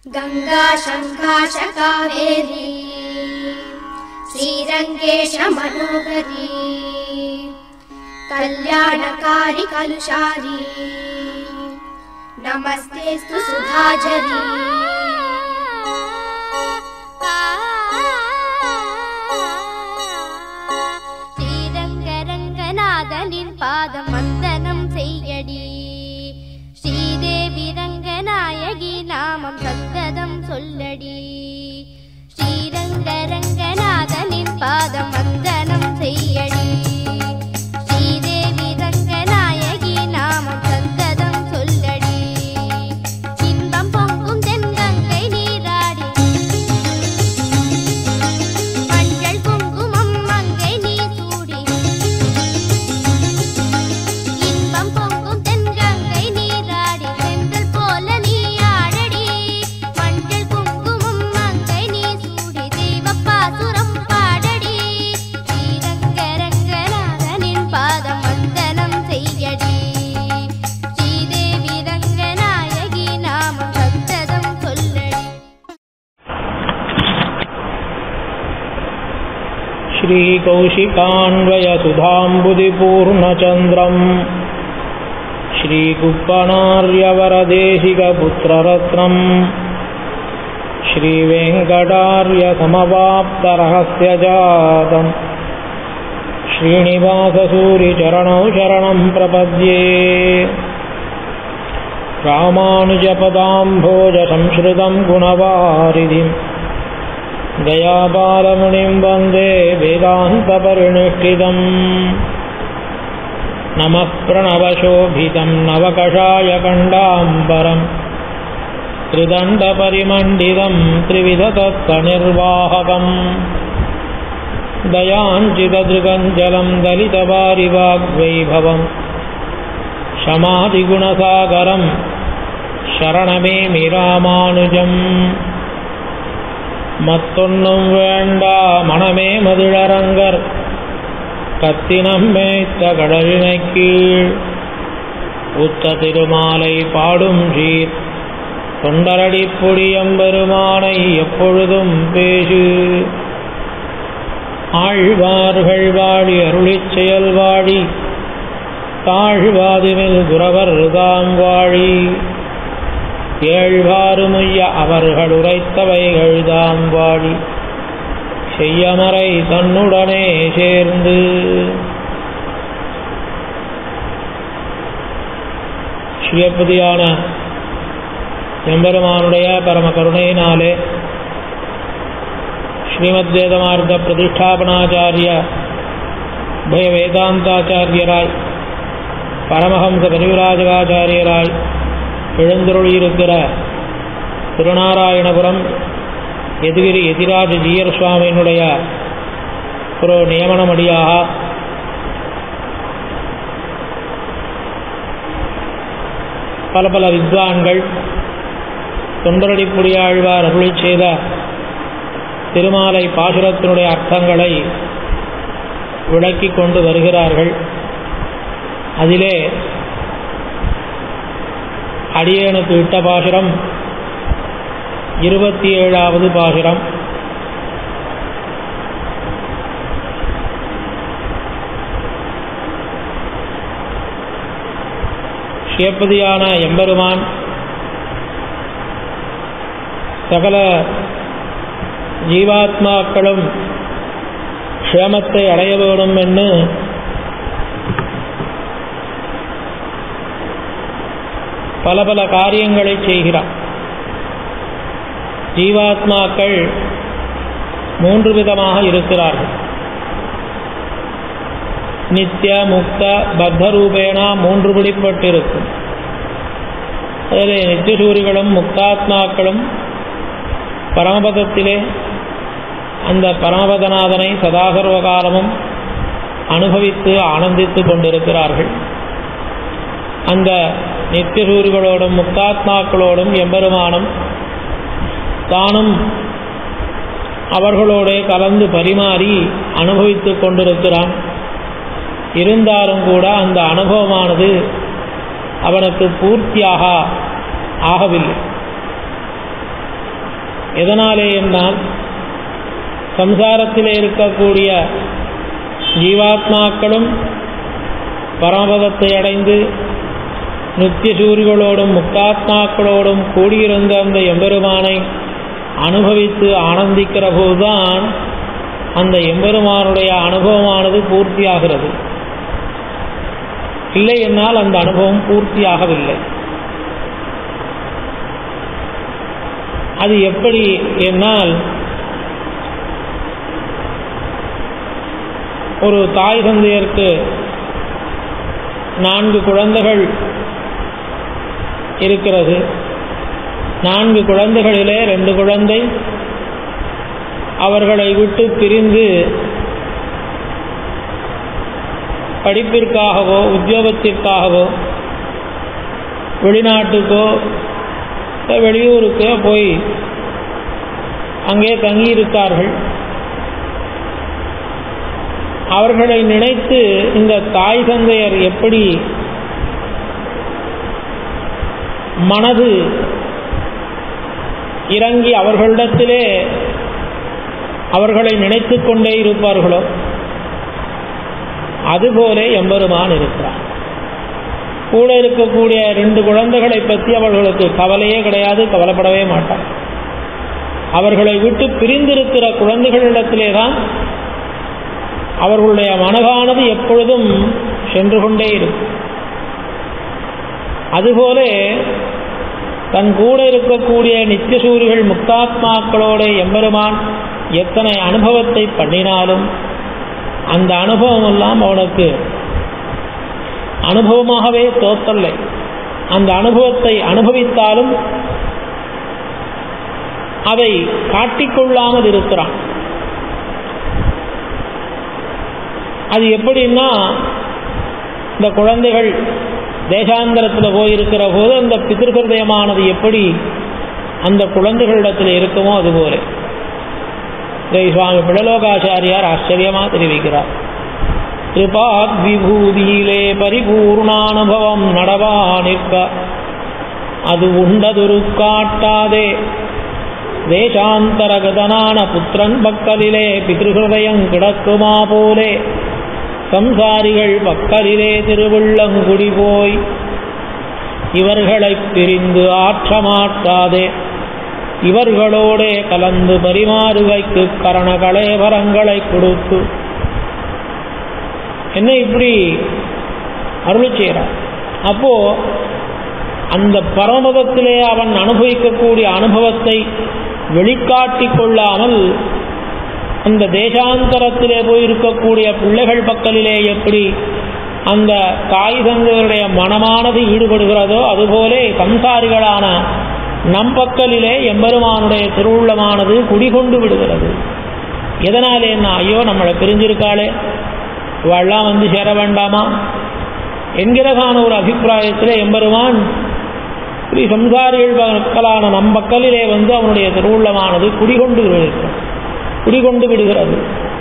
गङ्गा शङ्काश कावेरी श्रीरङ्गेश मनोहरी कल्याणकारि कलुषारी नमस्तेऽस्तु सुधाझरी ஸ்ரீரங்கரங்கநாதனின் பாதம் வந்தனம் செய்யடி ஸ்ரீதேவி ரங்கநாயகி நாமம் சந்ததம் சொல்லடி ஸ்ரீரங்கரங்கநாதனின் பாதம் வந்தனம் செய்யடி ஸ்ரீதேவி ரங்கநாயகி நாமம் சந்ததம் சொல்லடி இன்பம் பொங்கும் தென்கங்கை நீராடி மஞ்சள் குங்குமம் மங்கை நீ சூடி இன்பம் பொங்கும் தென்கங்கை நீராடி செந்தல் போல நீ ஆடடி மஞ்சள் குங்குமம் மங்கை நீ சூடி தெய்வப்பாசுரம் பாடடி ஸ்ரீரங்கரங்கநாதனின் பாதம் வந்தனம் செய்யடி ஸ்ரீதேவி ரங்கநாயகி நாமம் சத்ததம் சொல்லடி श्रीकौशिकान्वयसुधाम्बुधिपूर्णचन्द्रम् श्रीकुप्पणार्यवरदेशिकपुत्ररत्नम् श्रीवेङ्कटार्यसमवाप्तरहस्यजातम् श्रीनिवाससूरिचरणौ शरणं प्रपद्ये रामानुजपदाम्भोजसंश्रितं गुणवारिधिम् दयाबालमुनिं वन्दे वेदान्तपरिनिष्ठितम् नमः प्रणवशोभितं नवकषायकण्डाम्बरम् त्रिदण्डपरिमण्डितं त्रिविधतत्त्वनिर्वाहकम् दयाञ्चितदृगञ्जलं दलितवारिवाग्वैभवम् शमादिगुणसागरम् शरणमेमि रामानुजम् மத்தொன்னும் வேண்டா மனமே மதிழரங்கர் கத்தினம் மேய்த்த கடலினை கீழ் உத்த திருமாலை பாடும் சீர் தொண்டரடி பொடியம்பெருமானை எப்பொழுதும் பேசு ஆழ்வார்கள் வாழி அருளிச் செயல் வாழி தாழ்வாதுமில் குரவர் தாம் வாழி ஏழ்வாறுமுய்ய அவர்கள் உரைத்தவைகள் தாம் வாழி செய்யமறை தன்னுடனே சேர்ந்து ஸ்ரீயப்பதியான எம்பெருமானுடைய பரம கருணையினாலே ஸ்ரீமத் வேதமார்க்க பிரதிஷ்டாபனாச்சாரிய பய வேதாந்தாச்சாரியராய் பரமஹம்ச கரிவிராஜகாச்சாரியராய் எழுந்தருளியிருக்கிற திருநாராயணபுரம் எதிகிரி எதிராஜ ஜீயர் சுவாமியினுடைய ஒரு நியமனமடியாக பல பல வித்வான்கள் தொண்டரடிப்புடியாழ்வார் அருளி செய்த திருமாலை பாசுரத்தினுடைய அர்த்தங்களை விளக்கிக் கொண்டு வருகிறார்கள் அதிலே அடியேனுக்கு இட்ட பாசுரம் இருபத்தி ஏழாவது பாசுரம் சிவப்பதியான எம்பெருமான் சகல ஜீவாத்மாக்களும் க்ஷேமத்தை அடைய வேண்டும் என்று பல பல காரியங்களை செய்கிறார் ஜீவாத்மாக்கள் மூன்று விதமாக இருக்கிறார்கள் நித்திய முக்த பத்த ரூபேணா மூன்று பிடிப்பட்டிருக்கும் அதில் நித்தியசூரிகளும் முக்தாத்மாக்களும் பரமபதத்திலே அந்த பரமபதநாதனை சதாசர்வ காலமும் அனுபவித்து ஆனந்தித்து கொண்டிருக்கிறார்கள் அந்த நித்தியசூரிகளோடும் முக்தாத்மாக்களோடும் எம்பெருமானும் தானும் அவர்களோடு கலந்து பரிமாறி அனுபவித்துக் கொண்டிருக்கிறான் இருந்தாலும் கூட அந்த அனுபவமானது அவனுக்கு பூர்த்தியாக ஆகவில்லை எதனாலே என்றால் சம்சாரத்திலே இருக்கக்கூடிய ஜீவாத்மாக்களும் பரமபதத்தை அடைந்து நித்திய சூரிகளோடும் முக்தாத்மாக்களோடும் கூடியிருந்த அந்த எம்பெருமானை அனுபவித்து ஆனந்திக்கிற போதுதான் அந்த எம்பெருமானுடைய அனுபவமானது பூர்த்தியாகிறது இல்லை என்னால் அந்த அனுபவம் பூர்த்தியாகவில்லை அது எப்படி என்னால் ஒரு தாய் தந்தையருக்கு நான்கு குழந்தைகள் இருக்கிறது நான்கு குழந்தைகளிலே ரெண்டு குழந்தை அவர்களை விட்டு பிரிந்து படிப்பிற்காகவோ உத்தியோகத்திற்காகவோ வெளிநாட்டுக்கோ இல்லை வெளியூருக்கோ போய் அங்கே தங்கியிருக்கார்கள் அவர்களை நினைத்து இந்த தாய் தந்தையர் எப்படி மனது இறங்கி அவர்களிடத்திலே அவர்களை நினைத்து கொண்டே இருப்பார்களோ அதுபோல எம்பெருமான் இருக்கிறார் கூட இருக்கக்கூடிய ரெண்டு குழந்தைகளை பற்றி அவர்களுக்கு கவலையே கிடையாது கவலைப்படவே மாட்டார் அவர்களை விட்டு பிரிந்திருக்கிற குழந்தைகளிடத்திலே தான் அவர்களுடைய மனதானது எப்பொழுதும் சென்று கொண்டே இருக்கும் அதுபோல தன் கூட இருக்கக்கூடிய நித்தியசூரிகள் முக்தாத்மாக்களோட எம்பெருமான் எத்தனை அனுபவத்தை பண்ணினாலும் அந்த அனுபவம் எல்லாம் அவனுக்கு அனுபவமாகவே தோத்தல்லை அந்த அனுபவத்தை அனுபவித்தாலும் அதை காட்டிக்கொள்ளாமல் இருக்கிறான் அது எப்படின்னா இந்த குழந்தைகள் தேசாந்திரத்தில் போயிருக்கிற போது அந்த பிதிருஹதயமானது எப்படி அந்த குழந்தைகளிடத்தில் இருக்குமோ அதுபோல இதை சுவாமி பிடலோகாச்சாரியார் ஆச்சரியமாக தெரிவிக்கிறார் கிருபாத் விபூதியிலே பரிபூர்ணானுபவம் நடவா நிற்க அது உண்டதொரு காட்டாதே தேசாந்தரகதனான புத்திரன் பக்கலிலே பிதிருஹதயம் கிடக்குமா போலே சம்சாரிகள் பக்கலிலே திருவுள்ளங்குடி போய் இவர்களைப் பிரிந்து ஆற்றமாட்டாதே இவர்களோடே கலந்து பரிமாறுகைக்கு கரண கலேபரங்களை கொடுத்து என்ன இப்படி அருளி செய்கிறார் அப்போ அந்த பரமபதத்திலே அவன் அனுபவிக்கக்கூடிய அனுபவத்தை வெளிக்காட்டிக் கொள்ளாமல் அந்த தேசாந்தரத்திலே போயிருக்கக்கூடிய பிள்ளைகள் பக்கலிலே எப்படி அந்த தாய் தந்தையருடைய மனமானது ஈடுபடுகிறதோ அதுபோலே சம்சாரிகளான நம் பக்கலிலே எம்பெருமானுடைய திருவுள்ளமானது குடிகொண்டு விடுகிறது எதனாலே என்ன ஐயோ நம்மளை பிரிஞ்சிருக்காளே இவெல்லாம் வந்து சேர வேண்டாமா என்கிறதான ஒரு அபிப்பிராயத்தில் எம்பெருமான் ஸ்ரீ சம்சாரிகள் மக்களான நம் பக்கலிலே வந்து அவனுடைய திருவுள்ளமானது குடிகொண்டு விடுகிறது குடிகொண்டு விடுகிறது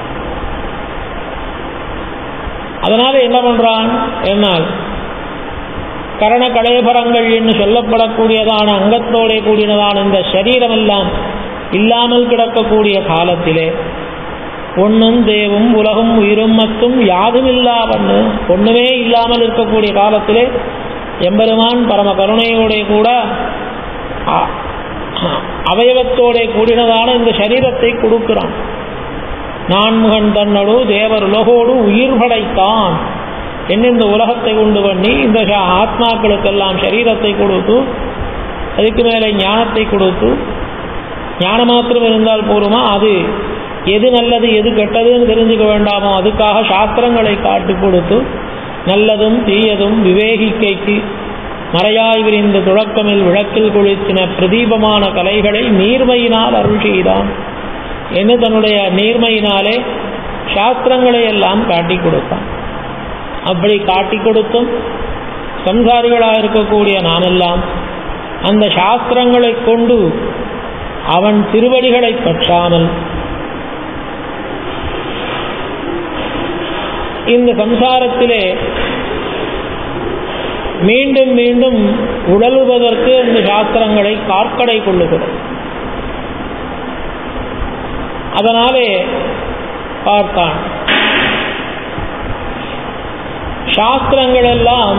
அதனால என்ன பண்றான் என்னால் கரண கலேபரங்கள் என்று சொல்லப்படக்கூடியதான அங்கத்தோடே கூடினதான இந்த சரீரம் எல்லாம் இல்லாமல் கிடக்கக்கூடிய காலத்திலே ஒன்னும் தேவும் உலகும் உயிரும் மத்தும் யாதும் இல்லாவன்னு ஒண்ணுமே இல்லாமல் இருக்கக்கூடிய காலத்திலே எம்பெருமான் பரம கருணையோட கூட அ- அவயவத்தோட கூடினதான இந்த சரீரத்தை கொடுக்கிறான் நான்முகன் தன்னோடு தேவர் உலகோடு உயிர் படைத்தான் என்ன இந்த உலகத்தை உண்டு பண்ணி இந்த ச- ஆத்மாக்களுக்கெல்லாம் சரீரத்தை கொடுத்து அதுக்கு மேலே ஞானத்தை கொடுத்து ஞானம் மாத்திரம் இருந்தால் போருமா அது எது நல்லது எது கெட்டதுன்னு தெரிஞ்சுக்க வேண்டாமோ அதுக்காக சாஸ்திரங்களை காட்டி கொடுத்து நல்லதும் தீயதும் விவேகிக்கைக்கு மறையாய் விரிந்த துழக்கமில் விளக்கில் குளித்தின பிரதீபமான கலைகளை நீர்மையினால் அருள் செய்தான் என்று தன்னுடைய நீர்மையினாலே சாஸ்திரங்களை எல்லாம் காட்டி கொடுத்தான் அப்படி காட்டி கொடுத்தும் சம்சாரிகளாக இருக்கக்கூடிய நாமெல்லாம் அந்த சாஸ்திரங்களை கொண்டு அவன் திருவடிகளை பற்றாமல் இந்த சம்சாரத்திலே மீண்டும் மீண்டும் உழலுவதற்கு இந்த சாஸ்திரங்களை கார்க்கடை கொள்ளுகிறோம் அதனாலே பார்த்தான் சாஸ்திரங்கள் எல்லாம்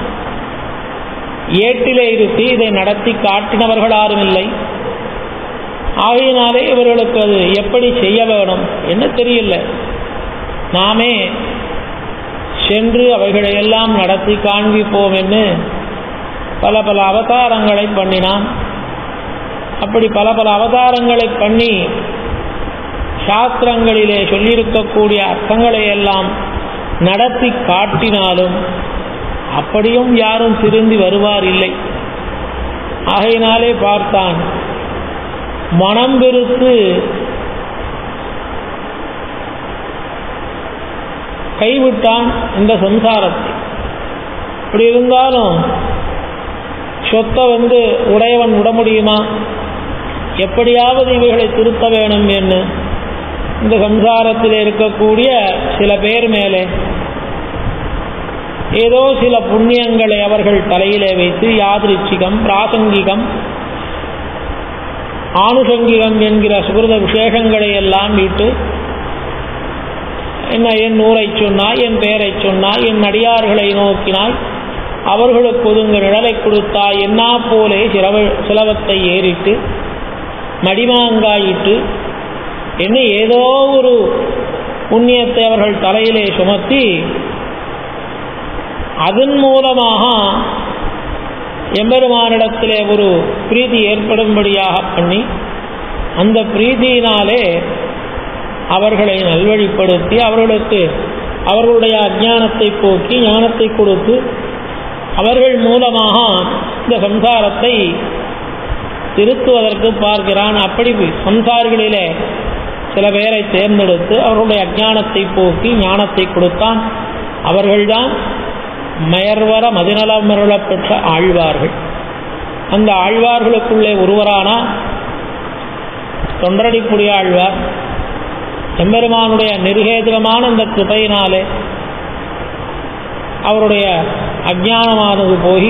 ஏட்டிலே இருத்தி இதை நடத்தி காட்டினவர்கள் யாரும் இல்லை ஆகையினாலே இவர்களுக்கு அது எப்படி செய்ய வேணும் என்ன தெரியல நாமே சென்று அவைகளையெல்லாம் நடத்தி காண்பிப்போம் என்று பல பல அவதாரங்களை பண்ணினான் அப்படி பல பல அவதாரங்களை பண்ணி சாஸ்திரங்களிலே சொல்லியிருக்கக்கூடிய அர்த்தங்களை எல்லாம் நடத்தி காட்டினாலும் அப்படியும் யாரும் திரும்பி வருவார் இல்லை ஆகையினாலே பார்த்தான் மனம் வெறுத்து கைவிட்டான் இந்த சம்சாரத்தை இப்படி இருந்தாலும் சொத்தை வந்து உடையவன் விட முடியுமா எப்படியாவது இவைகளை திருத்த வேணும் என்று இந்த சம்சாரத்தில் இருக்கக்கூடிய சில பேர் மேலே ஏதோ சில புண்ணியங்களை அவர்கள் தலையிலே வைத்து யாதிருச்சிகம் பிராசங்கிகம் ஆணுசங்கிகம் என்கிற சுகிருத விசேஷங்களை எல்லாம் விட்டு என்ன என் ஊரை சொன்னாய் என் பெயரை சொன்னாய் என் அடியார்களை நோக்கினாய் அவர்களுக்கு ஒதுங்க நிழலை கொடுத்தாய் என்னா போலே சிரவ சிலவத்தை ஏறிட்டு மடிமாங்காயிட்டு என்ன ஏதோ ஒரு புண்ணியத்தை அவர்கள் தலையிலே சுமத்தி அதன் மூலமாக எம்பெருமானிடத்திலே ஒரு பிரீதி ஏற்படும்படியாக பண்ணி அந்த பிரீதியினாலே அவர்களை நல்வழிப்படுத்தி அவர்களுக்கு அவர்களுடைய அஜானத்தை போக்கி ஞானத்தை கொடுத்து அவர்கள் மூலமாக இந்த சம்சாரத்தை திருத்துவதற்கு பார்க்கிறான் அப்படி சம்சாரிகளிலே சில பேரை தேர்ந்தெடுத்து அவர்களுடைய அஜானத்தை போக்கி ஞானத்தை கொடுத்தான் அவர்கள்தான் மயர்வர மதிநலமருளப் பெற்ற ஆழ்வார்கள் அந்த ஆழ்வார்களுக்குள்ளே ஒருவரான தொண்டரடிப்புடி ஆழ்வார் எம்பெருமானுடைய நிருகேதுரமான அந்த கிருபையினாலே அவருடைய அஜானமானது போய்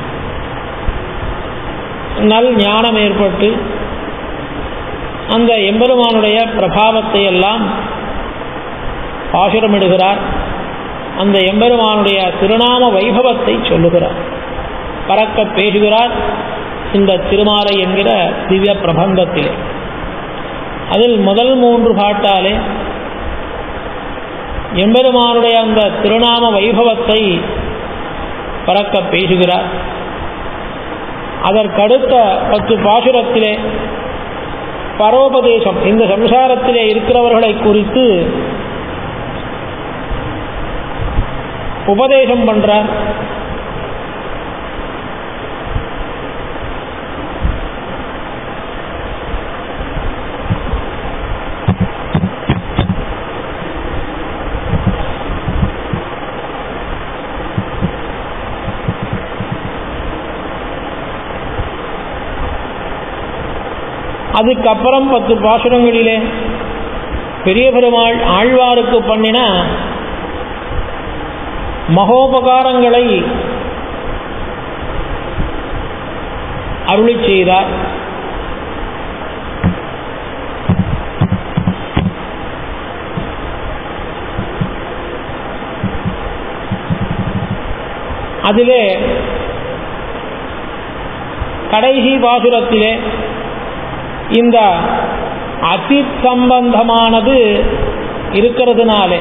நல் ஞானம் ஏற்பட்டு அந்த எம்பெருமானுடைய பிரபாவத்தை எல்லாம் பாசுரமிடுகிறார் அந்த எம்பெருமானுடைய திருநாம வைபவத்தை சொல்லுகிறார் பறக்க பேசுகிறார் இந்த திருமாலை என்கிற திவ்ய பிரபந்தத்திலே அதில் முதல் மூன்று பாட்டாலே எம்பெருமானுடைய அந்த திருநாம வைபவத்தை பறக்க பேசுகிறார் அதற்கடுத்த பத்து பாசுரத்திலே பரோபதேசம் இந்த சம்சாரத்திலே இருக்கிறவர்களை குறித்து உபதேசம் பண்றார் அதுக்கப்புறம் பத்து பாசுரங்களிலே பெரிய பெருமாள் ஆழ்வாருக்கு பண்ணின மகோபகாரங்களை அருளி செய்தார் அதிலே கடைசி பாசுரத்திலே இந்த அசித் சம்பந்தமானது இருக்கிறதுனாலே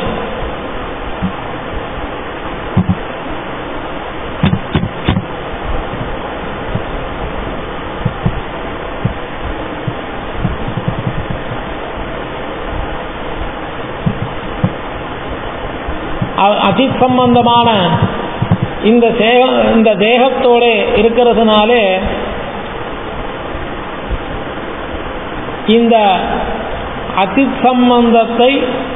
அசித் சம்பந்தமான இந்த சேக இந்த தேகத்தோட இருக்கிறதுனாலே இந்த அசித் சம்பந்தத்தை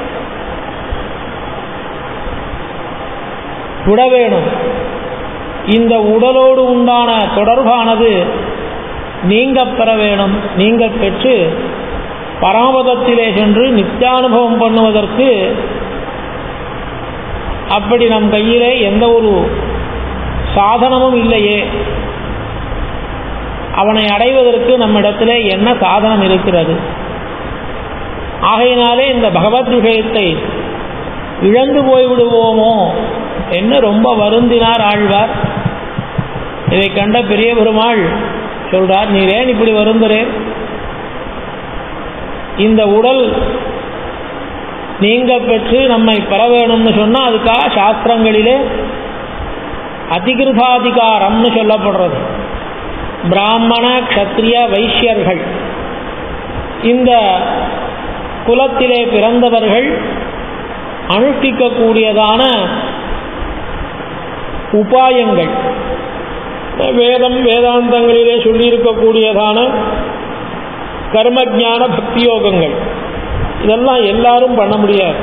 விட வேணும் இந்த உடலோடு உண்டான தொடர்பானது நீங்க பெற வேணும் நீங்க பெற்று பரமபதத்திலே சென்று நித்தியானுபவம் பண்ணுவதற்கு அப்படி நம் கையிலே எந்த ஒரு சாதனமும் இல்லையே அவனை அடைவதற்கு நம்மிடத்திலே என்ன சாதனம் இருக்கிறது ஆகையினாலே இந்த பகவத் விஷயத்தை இழந்து போய்விடுவோமோ என்று ரொம்ப வருந்தினார் ஆழ்வார் இதை கண்ட பெரிய பெருமாள் சொல்றார் நீர் ஏன் இப்படி வருந்துறேன் இந்த உடல் நீங்க பெற்று நம்மை பெற வேணும்னு சொன்னா அதுக்காக சாஸ்திரங்களிலே அதிகிருதாதிகாரம்னு சொல்லப்படுறது பிராமண க்ஷத்ரிய வைஷ்யர்கள் இந்த குலத்திலே பிறந்தவர்கள் அனுஷ்டிக்கக்கூடியதான உபாயங்கள் வேதம் வேதாந்தங்களிலே சொல்லியிருக்கக்கூடியதான கர்மஜான பக்தி யோகங்கள் இதெல்லாம் எல்லாரும் பண்ண முடியாது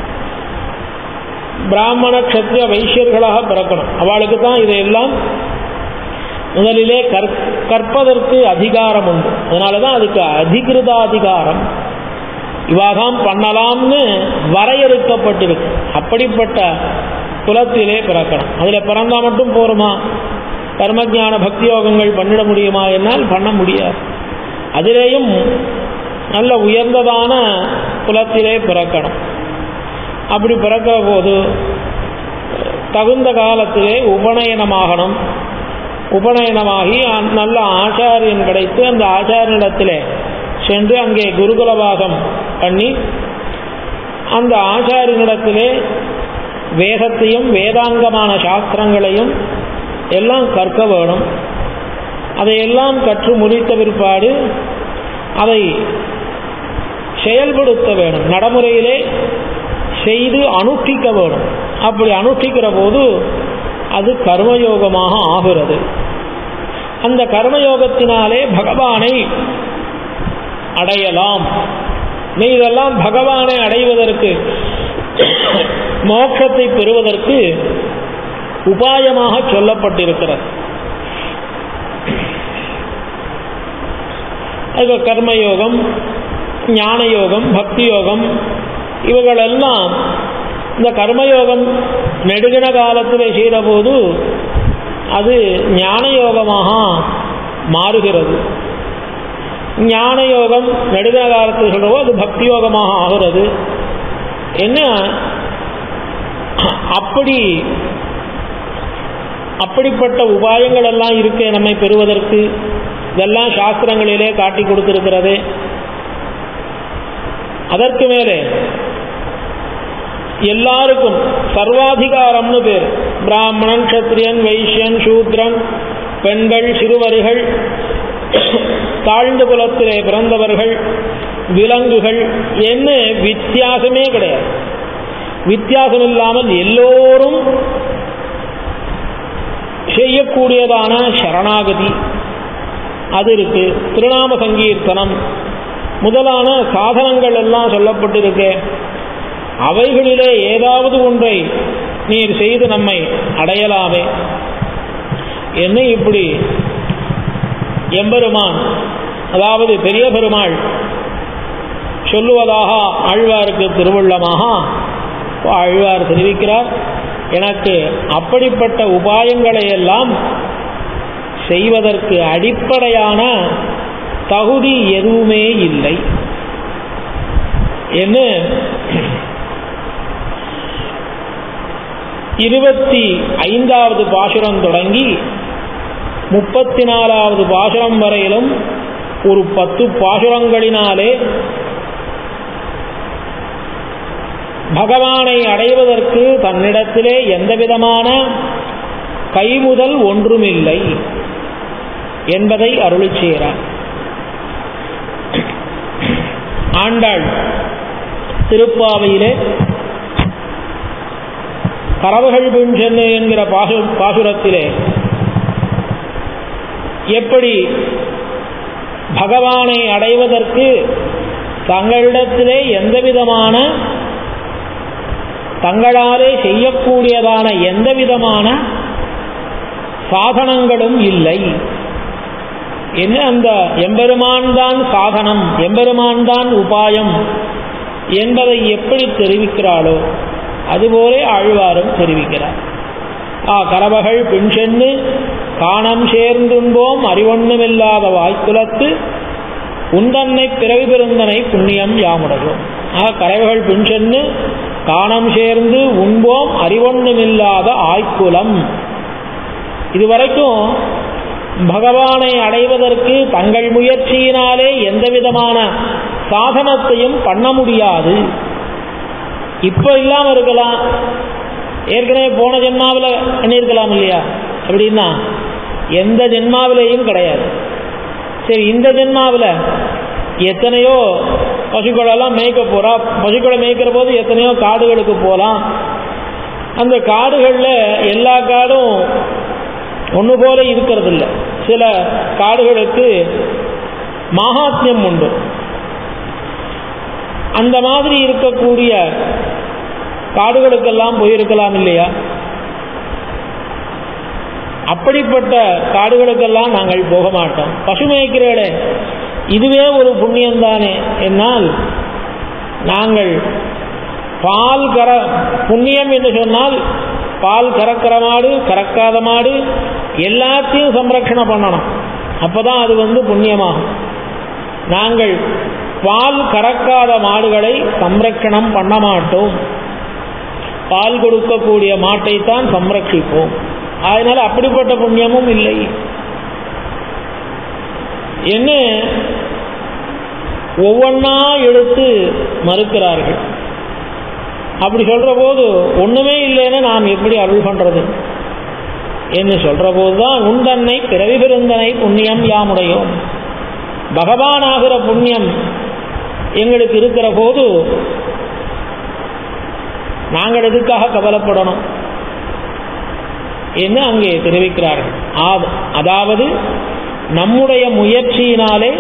பிராமண க்ஷத்ரிய வைஷ்யர்களாக பிறக்கணும் அவளுக்கு தான் இதையெல்லாம் முதலிலே கற் கற்பதற்கு அதிகாரம் உண்டு அதனால தான் அதுக்கு அதிகிருதாதிகாரம் இவாதான் பண்ணலாம்னு வரையறுக்கப்பட்டிருக்கு அப்படிப்பட்ட குலத்திலே பிறக்கணும் அதில் பிறந்தா மட்டும் போருமா கர்மஜான பக்தி யோகங்கள் பண்ணிட முடியுமா என்னால் பண்ண முடியாது அதிலேயும் நல்ல உயர்ந்ததான குலத்திலே பிறக்கணும் அப்படி பிறக்கிற போது தகுந்த காலத்திலே உபநயனமாகணும் உபநயனமாகி நல்ல ஆச்சாரியன் கிடைத்து அந்த ஆச்சாரியனிடத்திலே சென்று அங்கே குருகுலவாசம் பண்ணி அந்த ஆச்சாரியனிடத்திலே வேதத்தையும் வேதாங்கமான சாஸ்திரங்களையும் எல்லாம் கற்க வேணும் அதையெல்லாம் கற்று முடித்த பிற்பாடு அதை செயல்படுத்த வேணும் நடைமுறையிலே செய்து அனுஷ்டிக்க வேணும் அப்படி அனுஷ்டிக்கிற போது அது கர்மயோகமாக ஆகிறது அந்த கர்மயோகத்தினாலே பகவானை அடையலாம் நீ இதெல்லாம் பகவானை அடைவதற்கு மோட்சத்தை பெறுவதற்கு உபாயமாக சொல்லப்பட்டிருக்கிறது அது கர்மயோகம் ஞான யோகம் பக்தி யோகம் இவைகளெல்லாம் இந்த கர்மயோகம் நெடுகின காலத்தில் செய்தபோது அது ஞான யோகமாக மாறுகிறது ஞான யோகம் நெடுகின காலத்தில் சொல்றவோ அது பக்தி யோகமாக ஆகிறது என்ன அப்படி அப்படிப்பட்ட உபாயங்கள் எல்லாம் இருக்கு நம்மை பெறுவதற்கு இதெல்லாம் சாஸ்திரங்களிலே காட்டி கொடுத்திருக்கிறது அதற்கு மேலே எல்லாருக்கும் சர்வாதிகாரம்னு பேர் பிராமணன் கத்திரியன் வைஷ்யன் சூத்ரன் பெண்கள் சிறுவர்கள் தாழ்ந்த குலத்திலே பிறந்தவர்கள் விலங்குகள் என்ன வித்தியாசமே கிடையாது வித்தியாசம் இல்லாமல் எல்லோரும் செய்யக்கூடியதான சரணாகதி அது இருக்கு திருநாம சங்கீர்த்தனம் முதலான சாதனங்கள் எல்லாம் சொல்லப்பட்டிருக்கு அவைகளிலே ஏதாவது ஒன்றை நீர் செய்து நம்மை அடையலாமே என்ன இப்படி எம்பெருமான் அதாவது பெரிய பெருமாள் சொல்லுவதாக ஆழ்வாருக்கு திருவுள்ளமாக ஆழ்வார் தெரிவிக்கிறார் எனக்கு அப்படிப்பட்ட உபாயங்களை எல்லாம் செய்வதற்கு அடிப்படையான தகுதி எதுவுமே இல்லை என்று இருபத்தி ஐந்தாவது பாசுரம் தொடங்கி முப்பத்தி நாலாவது பாசுரம் வரையிலும் ஒரு பத்து பாசுரங்களினாலே பகவானை அடைவதற்கு தன்னிடத்திலே எந்த விதமான கைமுதல் ஒன்றுமில்லை என்பதை அருளி செய்கிறார் ஆண்டாள் திருப்பாவையிலே கரவுகள் பின் சென்னு என்கிற பாசு பாசுரத்திலே எப்படி பகவானை அடைவதற்கு தங்களிடத்திலே எந்த விதமான தங்களாலே செய்யக்கூடியதான எந்த விதமான சாதனங்களும் இல்லை என்ன அந்த எம்பெருமான் தான் சாதனம் எம்பெருமான் தான் உபாயம் என்பதை எப்படி தெரிவிக்கிறாளோ அதுபோலே ஆழ்வாரும் தெரிவிக்கிறார் ஆ கரவகள் பின் சென்னு காணம் சேர்ந்துண்போம் அறிவொன்னுமில்லாத வாய்க்குலத்து உந்தன்னை பிறவி பெருந்தனை புண்ணியம் யாமுடையோம் ஆக கரைவுகள் பின் சென்று காணம் சேர்ந்து உண்போம் அறிவொன்றுமில்லாத ஆய்க்குலம் இதுவரைக்கும் பகவானை அடைவதற்கு தங்கள் முயற்சியினாலே எந்த விதமான சாதனத்தையும் பண்ண முடியாது இப்ப இல்லாம இருக்கலாம் ஏற்கனவே போன ஜென்மாவில் பண்ணியிருக்கலாம் இல்லையா அப்படின்னா எந்த ஜென்மாவிலையும் கிடையாது சரி இந்த ஜென்மாவில் எத்தனையோ பசுக்களெல்லாம் மேய்க்க போறா பசுக்களை மேய்க்கிற போது எத்தனையோ காடுகளுக்கு போகலாம் அந்த காடுகளில் எல்லா காடும் ஒன்று போல இருக்கிறது இல்லை சில காடுகளுக்கு மகாத்மியம் உண்டு அந்த மாதிரி இருக்கக்கூடிய காடுகளுக்கெல்லாம் போயிருக்கலாம் இல்லையா அப்படிப்பட்ட காடுகளுக்கெல்லாம் நாங்கள் போக மாட்டோம் பசு மேய்க்கிறேடே இதுவே ஒரு புண்ணியம் தானே என்னால் நாங்கள் பால் கர புண்ணியம் என்று சொன்னால் பால் கறக்கிற மாடு கறக்காத மாடு எல்லாத்தையும் சம்ரக்ஷணம் பண்ணணும் அப்பதான் அது வந்து புண்ணியமாகும் நாங்கள் பால் கறக்காத மாடுகளை சம்ரக்ஷணம் பண்ண மாட்டோம் பால் கொடுக்கக்கூடிய மாட்டை தான் சம்ரட்சிப்போம் அதனால அப்படிப்பட்ட புண்ணியமும் இல்லை என்ன ஒவ்வொன்றா எடுத்து மறுக்கிறார்கள் அப்படி சொல்ற போது ஒண்ணுமே இல்லைன்னு நாம் எப்படி அருள் பண்றது என்று சொல்ற போதுதான் உண்டன்னை பிறவி பெருந்தனை புண்ணியம் யாமுடையோம் பகவானாகிற புண்ணியம் எங்களுக்கு இருக்கிற போது நாங்கள் எதுக்காக கவலைப்படணும் என்று அங்கே தெரிவிக்கிறார்கள் அதாவது நம்முடைய முயற்சியினாலே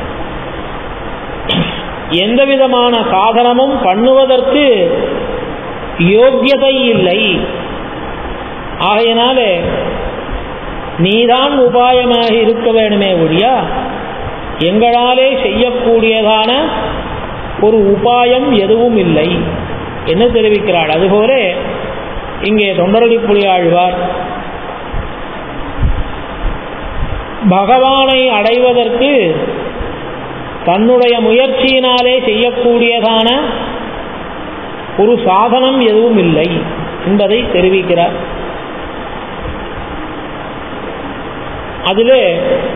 எந்த விதமான சாதனமும் பண்ணுவதற்கு யோக்கியதை இல்லை ஆகையினாலே நீதான் உபாயமாக இருக்க வேணுமே ஒழியா எங்களாலே செய்யக்கூடியதான ஒரு உபாயம் எதுவும் இல்லை என்ன தெரிவிக்கிறாள் அதுபோல இங்கே தொண்டரடி புலியாழ்வார் பகவானை அடைவதற்கு தன்னுடைய முயற்சியினாலே செய்யக்கூடியதான ஒரு சாதனம் எதுவும் இல்லை என்பதை தெரிவிக்கிறார் அதிலே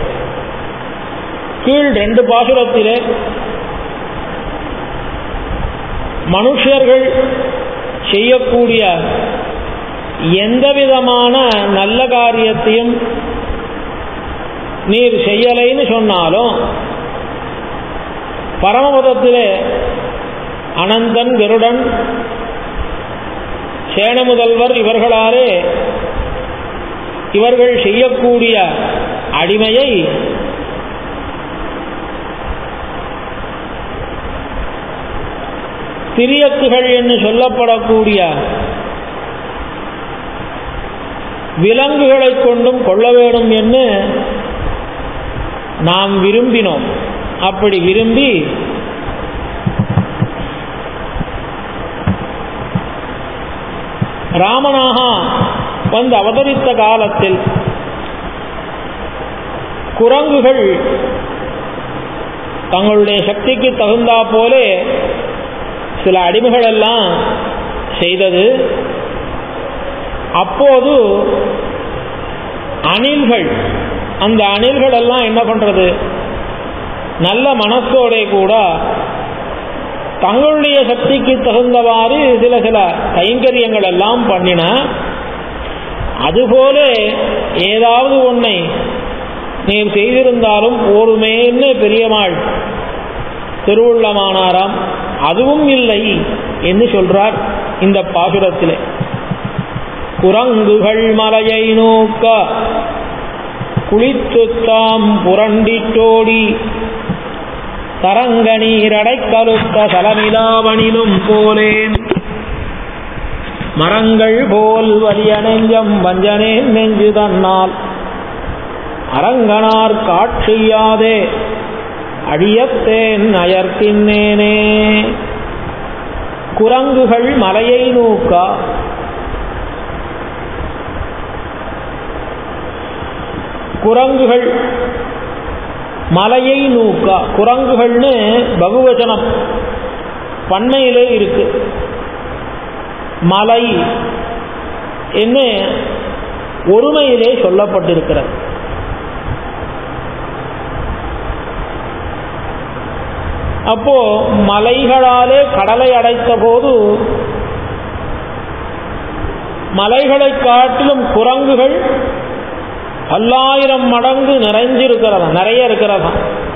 கீழ் ரெண்டு பாசுரத்திலே மனுஷர்கள் செய்யக்கூடிய எந்த விதமான நல்ல காரியத்தையும் நீர் செய்யலைன்னு சொன்னாலும் பரமபதத்திலே அனந்தன் கருடன் சேன முதல்வர் இவர்களாலே இவர்கள் செய்யக்கூடிய அடிமையை திரியக்குகள் என்று சொல்லப்படக்கூடிய விலங்குகளை கொண்டும் கொள்ள வேண்டும் என்று நாம் விரும்பினோம் அப்படி விரும்பி ராமனாக வந்து அவதரித்த காலத்தில் குரங்குகள் தங்களுடைய சக்திக்கு தகுந்தா போலே சில அடிமைகள் எல்லாம் செய்தது அப்போது அணில்கள் அந்த அணில்கள் எல்லாம் என்ன பண்றது நல்ல மனசோட கூட தங்களுடைய சக்திக்கு தகுந்தவாறு சில சில கைங்கரியங்கள் எல்லாம் பண்ணின அதுபோல ஏதாவது ஒன்றை நீர் செய்திருந்தாலும் போருமேன்னு பெரியமாள் திருவுள்ளமானாராம் அதுவும் இல்லை என்று சொல்றார் இந்த பாசுரத்திலே குரங்குகள் மலையை நோக்க குளித்துத்தாம் புரண்டிட்டோடி தரங்க நீரடை கருத்த தலமிலாவனிலும் போலேன் மரங்கள் போல் வலிய நெஞ்சம் வஞ்சனேன் நெஞ்சு தன்னால் அரங்கனார் காட்சியாதே அழியத்தேன் அயர்த்தின்னேனே குரங்குகள் மலையை நோக்கா குரங்குகள் மலையை நூக்கா குரங்குகள்னு பகுவச்சனம் பண்ணையிலே இருக்கு மலை என்ன ஒருமையிலே சொல்லப்பட்டிருக்கிறது அப்போ மலைகளாலே கடலை அடைத்த போது மலைகளை காட்டிலும் குரங்குகள் பல்லாயிரம் மடங்கு நிறைஞ்சிருக்கிறதா நிறைய இருக்கிறதா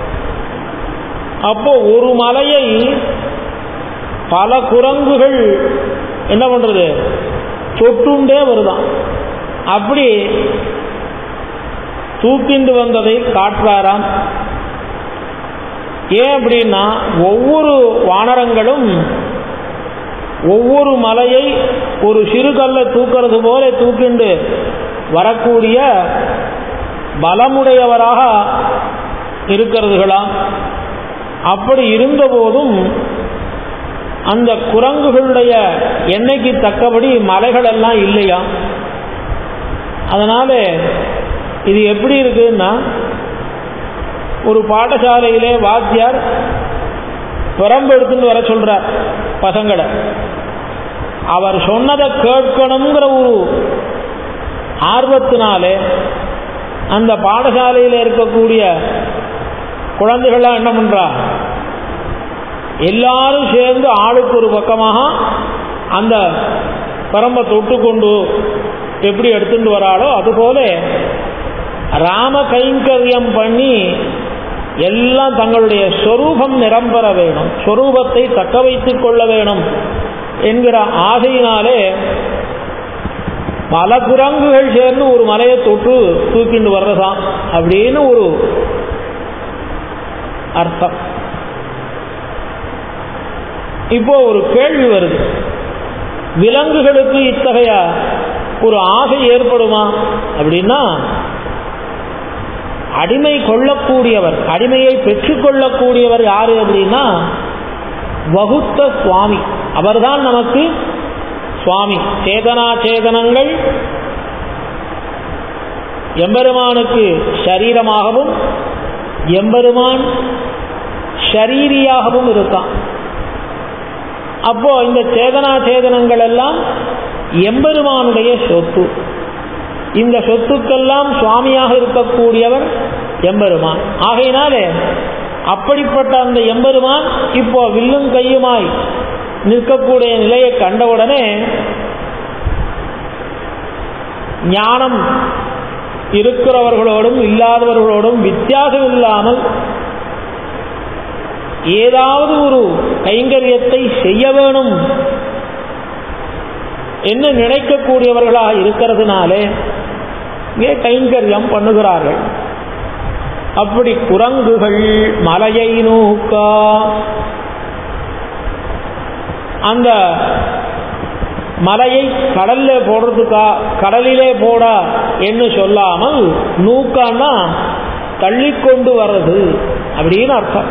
அப்போ ஒரு மலையை பல குரங்குகள் என்ன பண்றது தொட்டுண்டே வருதான் அப்படி தூக்கிண்டு வந்ததை காட்டுறாராம் ஏன் அப்படின்னா ஒவ்வொரு வானரங்களும் ஒவ்வொரு மலையை ஒரு சிறுகல்லை தூக்கிறது போல தூக்கிண்டு வரக்கூடிய பலமுடையவராக இருக்கிறதுகளாம் அப்படி இருந்தபோதும் அந்த குரங்குகளுடைய எண்ணெய்க்கு தக்கபடி மலைகள் எல்லாம் இல்லையா அதனால இது எப்படி இருக்குன்னா ஒரு பாடசாலையிலே வாத்தியார் பிறம்பு எடுத்துட்டு வர சொல்றார் பசங்களை அவர் சொன்னதை கேட்கணுங்கிற ஒரு ஆர்வத்தினாலே அந்த பாடசாலையில் இருக்கக்கூடிய குழந்தைகள்லாம் என்ன பண்றா எல்லாரும் சேர்ந்து ஆளுக்கு ஒரு பக்கமாக அந்த பரம்பை தொட்டு கொண்டு எப்படி எடுத்துட்டு வராளோ அதுபோல ராம கைங்கரியம் பண்ணி எல்லாம் தங்களுடைய சொரூபம் நிரம்பெற வேணும் சொரூபத்தை தக்க வைத்துக் கொள்ள வேணும் என்கிற ஆசையினாலே பல குரங்குகள் சேர்ந்து ஒரு மலையை தொட்டு தூக்கிண்டு வர்றதாம் அப்படின்னு ஒரு அர்த்தம் இப்போ ஒரு கேள்வி வருது விலங்குகளுக்கு இத்தகைய ஒரு ஆசை ஏற்படுமா அப்படின்னா அடிமை கொள்ளக்கூடியவர் அடிமையை பெற்றுக்கொள்ளக்கூடியவர் யாரு அப்படின்னா வகுத்த சுவாமி அவர்தான் நமக்கு சுவாமி சேதனா சேதனங்கள் எம்பெருமானுக்கு சரீரமாகவும் எம்பெருமான் ஷரீரியாகவும் இருக்கான் அப்போ இந்த சேதனா சேதனங்கள் எல்லாம் எம்பெருமானுடைய சொத்து இந்த சொத்துக்கெல்லாம் சுவாமியாக இருக்கக்கூடியவர் எம்பெருமான் ஆகையினாலே அப்படிப்பட்ட அந்த எம்பெருமான் இப்போ வில்லும் கையுமாய் நிற்கக்கூடிய நிலையை கண்டவுடனே ஞானம் இருக்கிறவர்களோடும் இல்லாதவர்களோடும் வித்தியாசம் இல்லாமல் ஏதாவது ஒரு கைங்கரியத்தை செய்ய வேணும் என்ன நினைக்கக்கூடியவர்களாக இருக்கிறதுனாலே இங்கே கைங்கரியம் பண்ணுகிறார்கள் அப்படி குரங்குகள் மலையை நூக்கா அந்த மலையை கடல்ல போடுறதுக்கா கடலிலே போட என்று சொல்லாமல் நூக்கான்னா தள்ளிக்கொண்டு வர்றது அப்படின்னு அர்த்தம்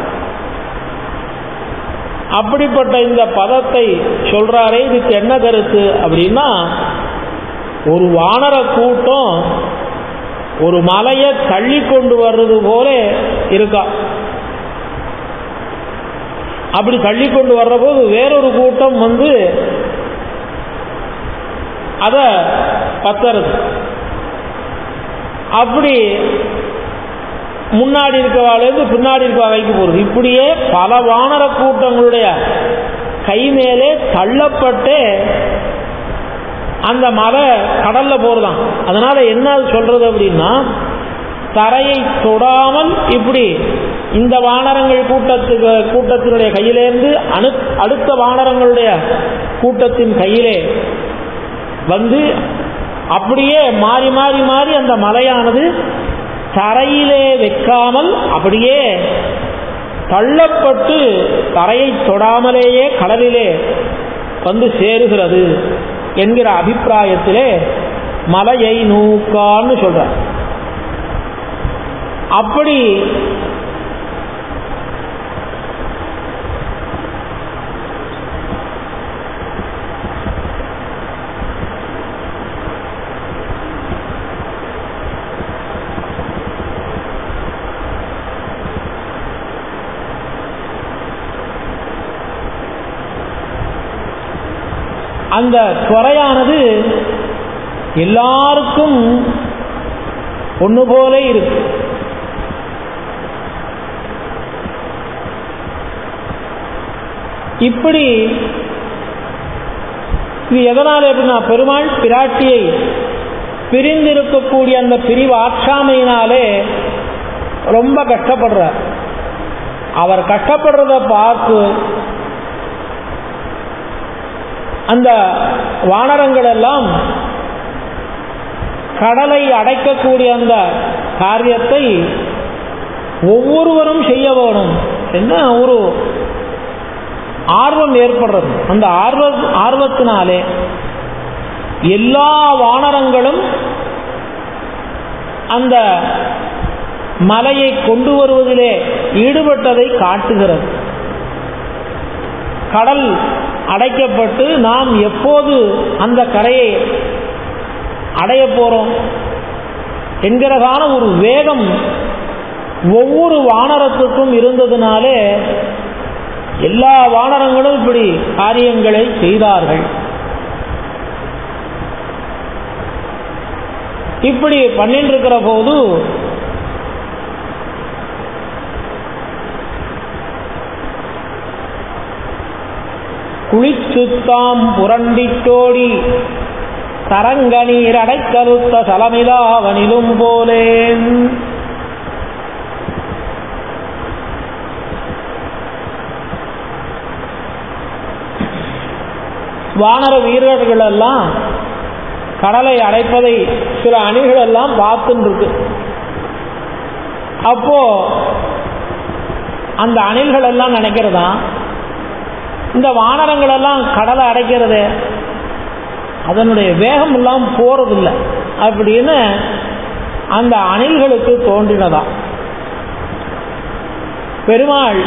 அப்படிப்பட்ட இந்த பதத்தை சொல்றாரே இதுக்கு என்ன கருத்து அப்படின்னா ஒரு வானர கூட்டம் ஒரு மலையை தள்ளி கொண்டு வர்றது போல இருக்கா அப்படி தள்ளி கொண்டு வர்ற போது வேறொரு கூட்டம் வந்து அத பத்தறது அப்படி முன்னாடி இருக்கவாலேருந்து பின்னாடி இருக்கவா கைக்கு போகிறது இப்படியே பல வானர கூட்டங்களுடைய கை மேலே தள்ளப்பட்டு அந்த மலை கடல்ல போறதாம் அதனால என்ன சொல்றது அப்படின்னா தரையை தொடாமல் இப்படி இந்த வானரங்கள் கூட்டத்துக்கு கூட்டத்தினுடைய கையிலேருந்து அணு அடுத்த வானரங்களுடைய கூட்டத்தின் கையிலே வந்து அப்படியே மாறி மாறி மாறி அந்த மலையானது தரையிலே வைக்காமல் அப்படியே தள்ளப்பட்டு தரையை தொடாமலேயே கடலிலே வந்து சேருகிறது என்கிற அபிப்பிராயத்திலே மலையை நூக்கான்னு சொல்ற அப்படி அந்த துறையானது எல்லாருக்கும் ஒன்று போல இருக்கு இப்படி இது எதனால் எப்படின்னா பெருமாள் பிராட்டியை பிரிந்திருக்கக்கூடிய அந்த பிரிவு ஆற்றாமையினாலே ரொம்ப கஷ்டப்படுறார் அவர் கஷ்டப்படுறத பார்த்து அந்த வானரங்கள் எல்லாம் கடலை அடைக்கக்கூடிய அந்த காரியத்தை ஒவ்வொருவரும் செய்ய வேணும் என்ன ஒரு ஆர்வம் ஏற்படுறது அந்த ஆர்வ ஆர்வத்தினாலே எல்லா வானரங்களும் அந்த மலையை கொண்டு வருவதிலே ஈடுபட்டதை காட்டுகிறது கடல் அடைக்கப்பட்டு நாம் எப்போது அந்த கரையை அடைய போறோம் என்கிறதான ஒரு வேகம் ஒவ்வொரு வானரத்துக்கும் இருந்ததுனாலே எல்லா வானரங்களும் இப்படி காரியங்களை செய்தார்கள் இப்படி பண்ணிட்டு இருக்கிற போது குளிச்சுத்தாம் புரண்டிட்டோடி தரங்க நீர் அடைக்கருத்த சலமிதாவனிலும் போலேன் வானர வீரர்கள் எல்லாம் கடலை அடைப்பதை சில அணிகள் எல்லாம் பார்த்துன்னு இருக்கு அப்போ அந்த அணில்கள் எல்லாம் நினைக்கிறதா இந்த வானரங்கள் எல்லாம் கடலை அடைக்கிறது அதனுடைய வேகம் எல்லாம் போறதில்லை அப்படின்னு அந்த அணில்களுக்கு தோன்றினதா பெருமாள்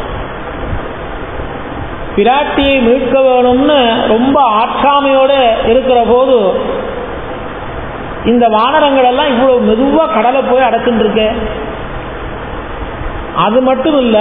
பிராட்டியை மீட்க வேணும்னு ரொம்ப ஆற்றாமையோடு இருக்கிற போது இந்த வானரங்கள் எல்லாம் இவ்வளவு மெதுவா கடலை போய் அடைச்சுட்டு இருக்கு அது மட்டும் இல்ல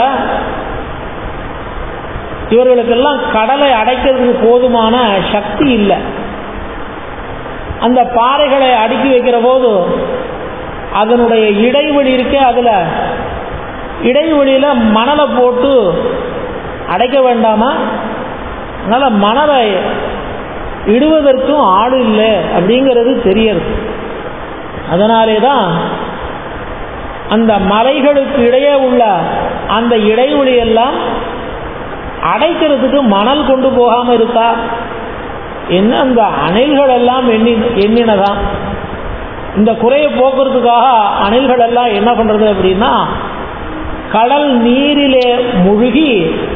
இவர்களுக்கெல்லாம் கடலை அடைக்கிறதுக்கு போதுமான சக்தி இல்லை அந்த பாறைகளை அடுக்கி வைக்கிற போது அதனுடைய இடைவெளி இருக்கே அதுல இடைவெளியில மணலை போட்டு அடைக்க வேண்டாமா அதனால மணலை இடுவதற்கும் ஆடு இல்லை அப்படிங்கிறது தெரியறது அதனாலே தான் அந்த மலைகளுக்கு இடையே உள்ள அந்த இடைவெளி எல்லாம் அடைக்கிறதுக்கு மணல் கொண்டு போகாம இருக்கா என்ன அந்த அணில்கள் எல்லாம் எண்ணி எண்ணினதான் இந்த குறையை போக்குறதுக்காக அணில்கள் எல்லாம் என்ன பண்றது அப்படின்னா கடல் நீரிலே முழுகி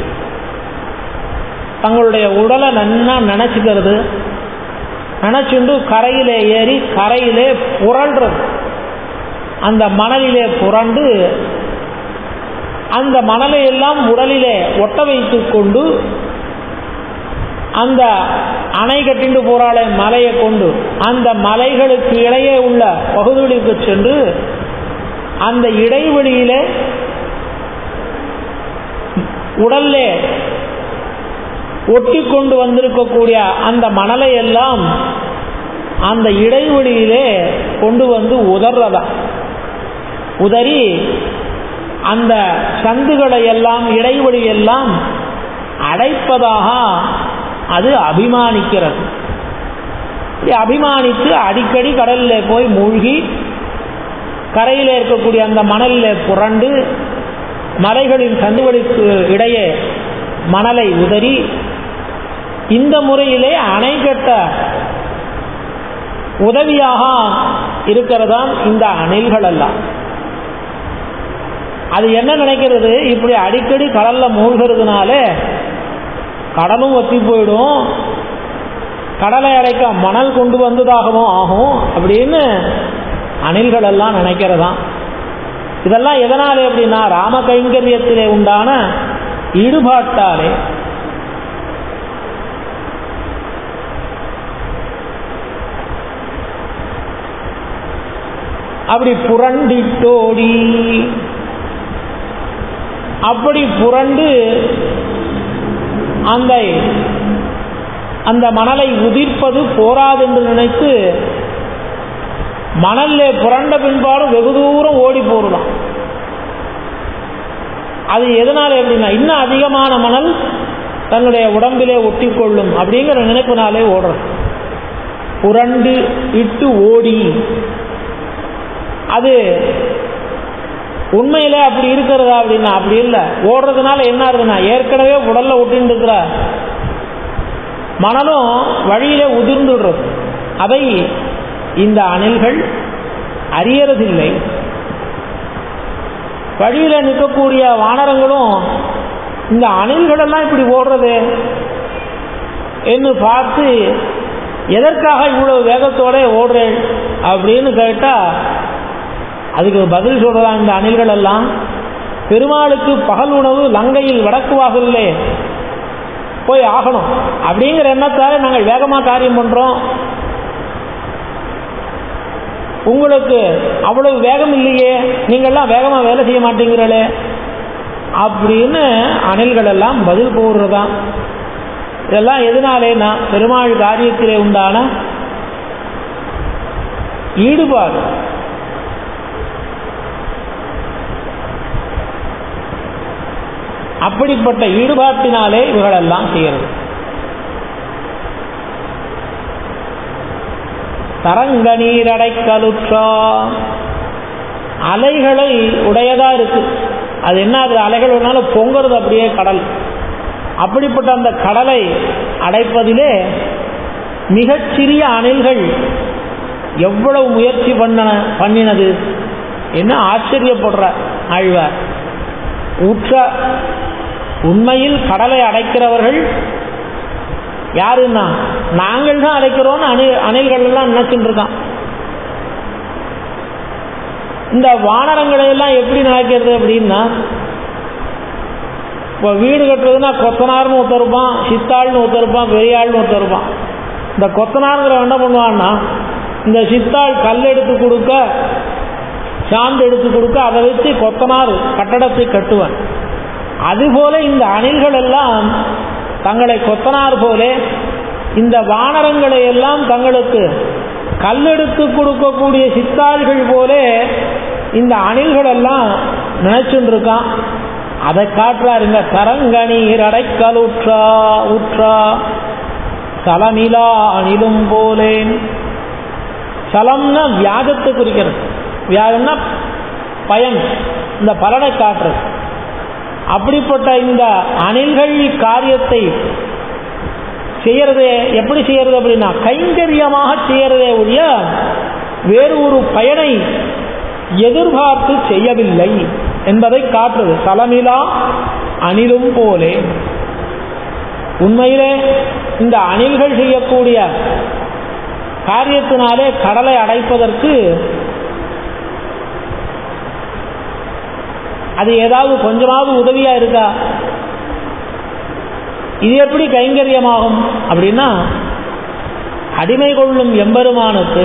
தங்களுடைய உடலை நன்னா நினைச்சுக்கிறது நினைச்சுண்டு கரையிலே ஏறி கரையிலே புரள்றது அந்த மணலிலே புரண்டு அந்த மணலை எல்லாம் உடலிலே ஒட்ட வைத்துக் கொண்டு அந்த அணை கட்டிண்டு போறாளே மலையை கொண்டு அந்த மலைகளுக்கு இடையே உள்ள பகுதிகளுக்கு சென்று அந்த இடைவெளியிலே உடல்ல ஒட்டி கொண்டு வந்திருக்கக்கூடிய அந்த மணலை எல்லாம் அந்த இடைவெளியிலே கொண்டு வந்து உதர்றதா உதறி அந்த சந்துகளை எல்லாம் இடைவெளி எல்லாம் அடைப்பதாக அது அபிமானிக்கிறது இப்படி அபிமானித்து அடிக்கடி கடலில் போய் மூழ்கி கரையில் இருக்கக்கூடிய அந்த மணலில் புரண்டு மலைகளின் சந்துகளுக்கு இடையே மணலை உதறி இந்த முறையிலே அணை கட்ட உதவியாக இருக்கிறதாம் இந்த அணில்கள் எல்லாம் அது என்ன நினைக்கிறது இப்படி அடிக்கடி கடல்ல மூழ்கிறதுனால கடலும் வத்தி போயிடும் கடலை அடைக்க மணல் கொண்டு வந்ததாகவும் ஆகும் அப்படின்னு அணில்கள் எல்லாம் நினைக்கிறதாம் இதெல்லாம் எதனாலே அப்படின்னா ராம கைங்கரியத்திலே உண்டான ஈடுபாட்டாலே அப்படி புரண்டிட்டோடி அப்படி புரண்டு அந்த அந்த மணலை உதிர்ப்பது போராது என்று நினைத்து மணல்ல புரண்ட பின்பாடும் வெகு தூரம் ஓடி போறலாம் அது எதனால எப்படின்னா இன்னும் அதிகமான மணல் தன்னுடைய உடம்பிலே ஒட்டிக்கொள்ளும் அப்படிங்கிற நினைப்பினாலே ஓடுறது புரண்டு இட்டு ஓடி அது உண்மையில அப்படி இருக்கிறதா அப்படின்னா அப்படி இல்லை ஓடுறதுனால என்ன ஆகுதுன்னா ஏற்கனவே உடல்ல ஒட்டின்னு இருக்கிற மணலும் வழியிலே உதிர்ந்துடுறது அதை இந்த அணில்கள் அறியறதில்லை வழியில நிற்கக்கூடிய வானரங்களும் இந்த அணில்களெல்லாம் இப்படி ஓடுறது என்று பார்த்து எதற்காக இவ்வளவு வேகத்தோட ஓடுறேன் அப்படின்னு கேட்டா அதுக்கு பதில் சொல்றதா இந்த அணில்கள் எல்லாம் பெருமாளுக்கு பகல் உணவு லங்கையில் வடக்கு வாசலிலே போய் ஆகணும் அப்படிங்கிற எண்ணத்தால நாங்கள் வேகமா காரியம் பண்றோம் உங்களுக்கு அவ்வளவு வேகம் இல்லையே நீங்கள்லாம் வேகமா வேலை செய்ய மாட்டேங்கிறளே அப்படின்னு அணில்கள் எல்லாம் பதில் போடுறதாம் இதெல்லாம் எதனாலேனா பெருமாள் காரியத்திலே உண்டான ஈடுபாடு அப்படிப்பட்ட ஈடுபாட்டினாலே இவர்களெல்லாம் செய்கிறது தரங்க நீரடைக்கலுற்றா அலைகளை உடையதா இருக்கு அது என்ன அது அலைகள் வேணாலும் பொங்குறது அப்படியே கடல் அப்படிப்பட்ட அந்த கடலை அடைப்பதிலே மிகச்சிறிய அணில்கள் எவ்வளவு முயற்சி பண்ண பண்ணினது என்ன ஆச்சரியப்படுற ஆழ்வார் உற்ற உண்மையில் கடலை அடைக்கிறவர்கள் யாருன்னா நாங்கள் தான் அடைக்கிறோம்னு அணி அணில்கள் எல்லாம் நினைச்சுட்டு இருக்கான் இந்த வானரங்களை எல்லாம் எப்படி நினைக்கிறது அப்படின்னா இப்போ வீடு கட்டுறதுன்னா கொத்தனார்னு ஒருத்தர் இருப்பான் சித்தாள்னு ஒருத்தர் இருப்பான் பெரியாள்னு ஒருத்தர் இருப்பான் இந்த கொத்தனாருங்கிற என்ன பண்ணுவான்னா இந்த சித்தாள் கல் எடுத்து கொடுக்க சாந்து எடுத்து கொடுக்க அதை வச்சு கொத்தனார் கட்டடத்தை கட்டுவான் அதுபோல இந்த அணில்கள் எல்லாம் தங்களை கொத்தனார் போல இந்த வானரங்களை எல்லாம் தங்களுக்கு கல்லெடுத்து கொடுக்கக்கூடிய சித்தாள்கள் போல இந்த அணில்கள் எல்லாம் நினைச்சுட்டு இருக்கான் அதை காட்டுறாருங்க கரங்கணீர் அடைக்கலுற்றா உற்றா சலமிலா அணிலும் போலேன் சலம்னா வியாகத்தை குறிக்கிறது வியாகம்னா பயன் இந்த பலனை காட்டுறது அப்படிப்பட்ட இந்த அணில்கள் காரியத்தை செய்யறதே எப்படி செய்யறது அப்படின்னா கைங்கரியமாக செய்யறதே ஒழிய வேறு ஒரு பயனை எதிர்பார்த்து செய்யவில்லை என்பதை காட்டுறது சலமிலா அணிலும் போலே உண்மையிலே இந்த அணில்கள் செய்யக்கூடிய காரியத்தினாலே கடலை அடைப்பதற்கு அது ஏதாவது கொஞ்சமாவது உதவியா இருக்கா இது எப்படி கைங்கரியமாகும் அப்படின்னா அடிமை கொள்ளும் எம்பெருமானுக்கு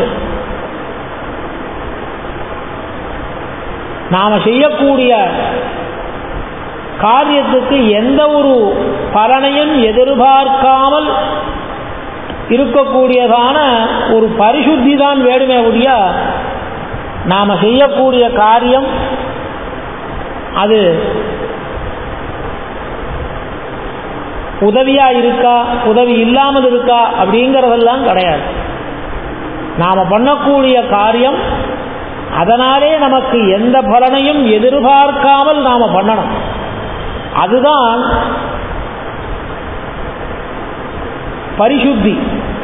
நாம செய்யக்கூடிய காரியத்துக்கு எந்த ஒரு பலனையும் எதிர்பார்க்காமல் இருக்கக்கூடியதான ஒரு பரிசுத்தி தான் வேணுமே ஒழிய நாம செய்யக்கூடிய காரியம் அது உதவியா இருக்கா உதவி இல்லாமல் இருக்கா அப்படிங்கிறதெல்லாம் கிடையாது நாம பண்ணக்கூடிய காரியம் அதனாலே நமக்கு எந்த பலனையும் எதிர்பார்க்காமல் நாம பண்ணணும் அதுதான் பரிசுத்தி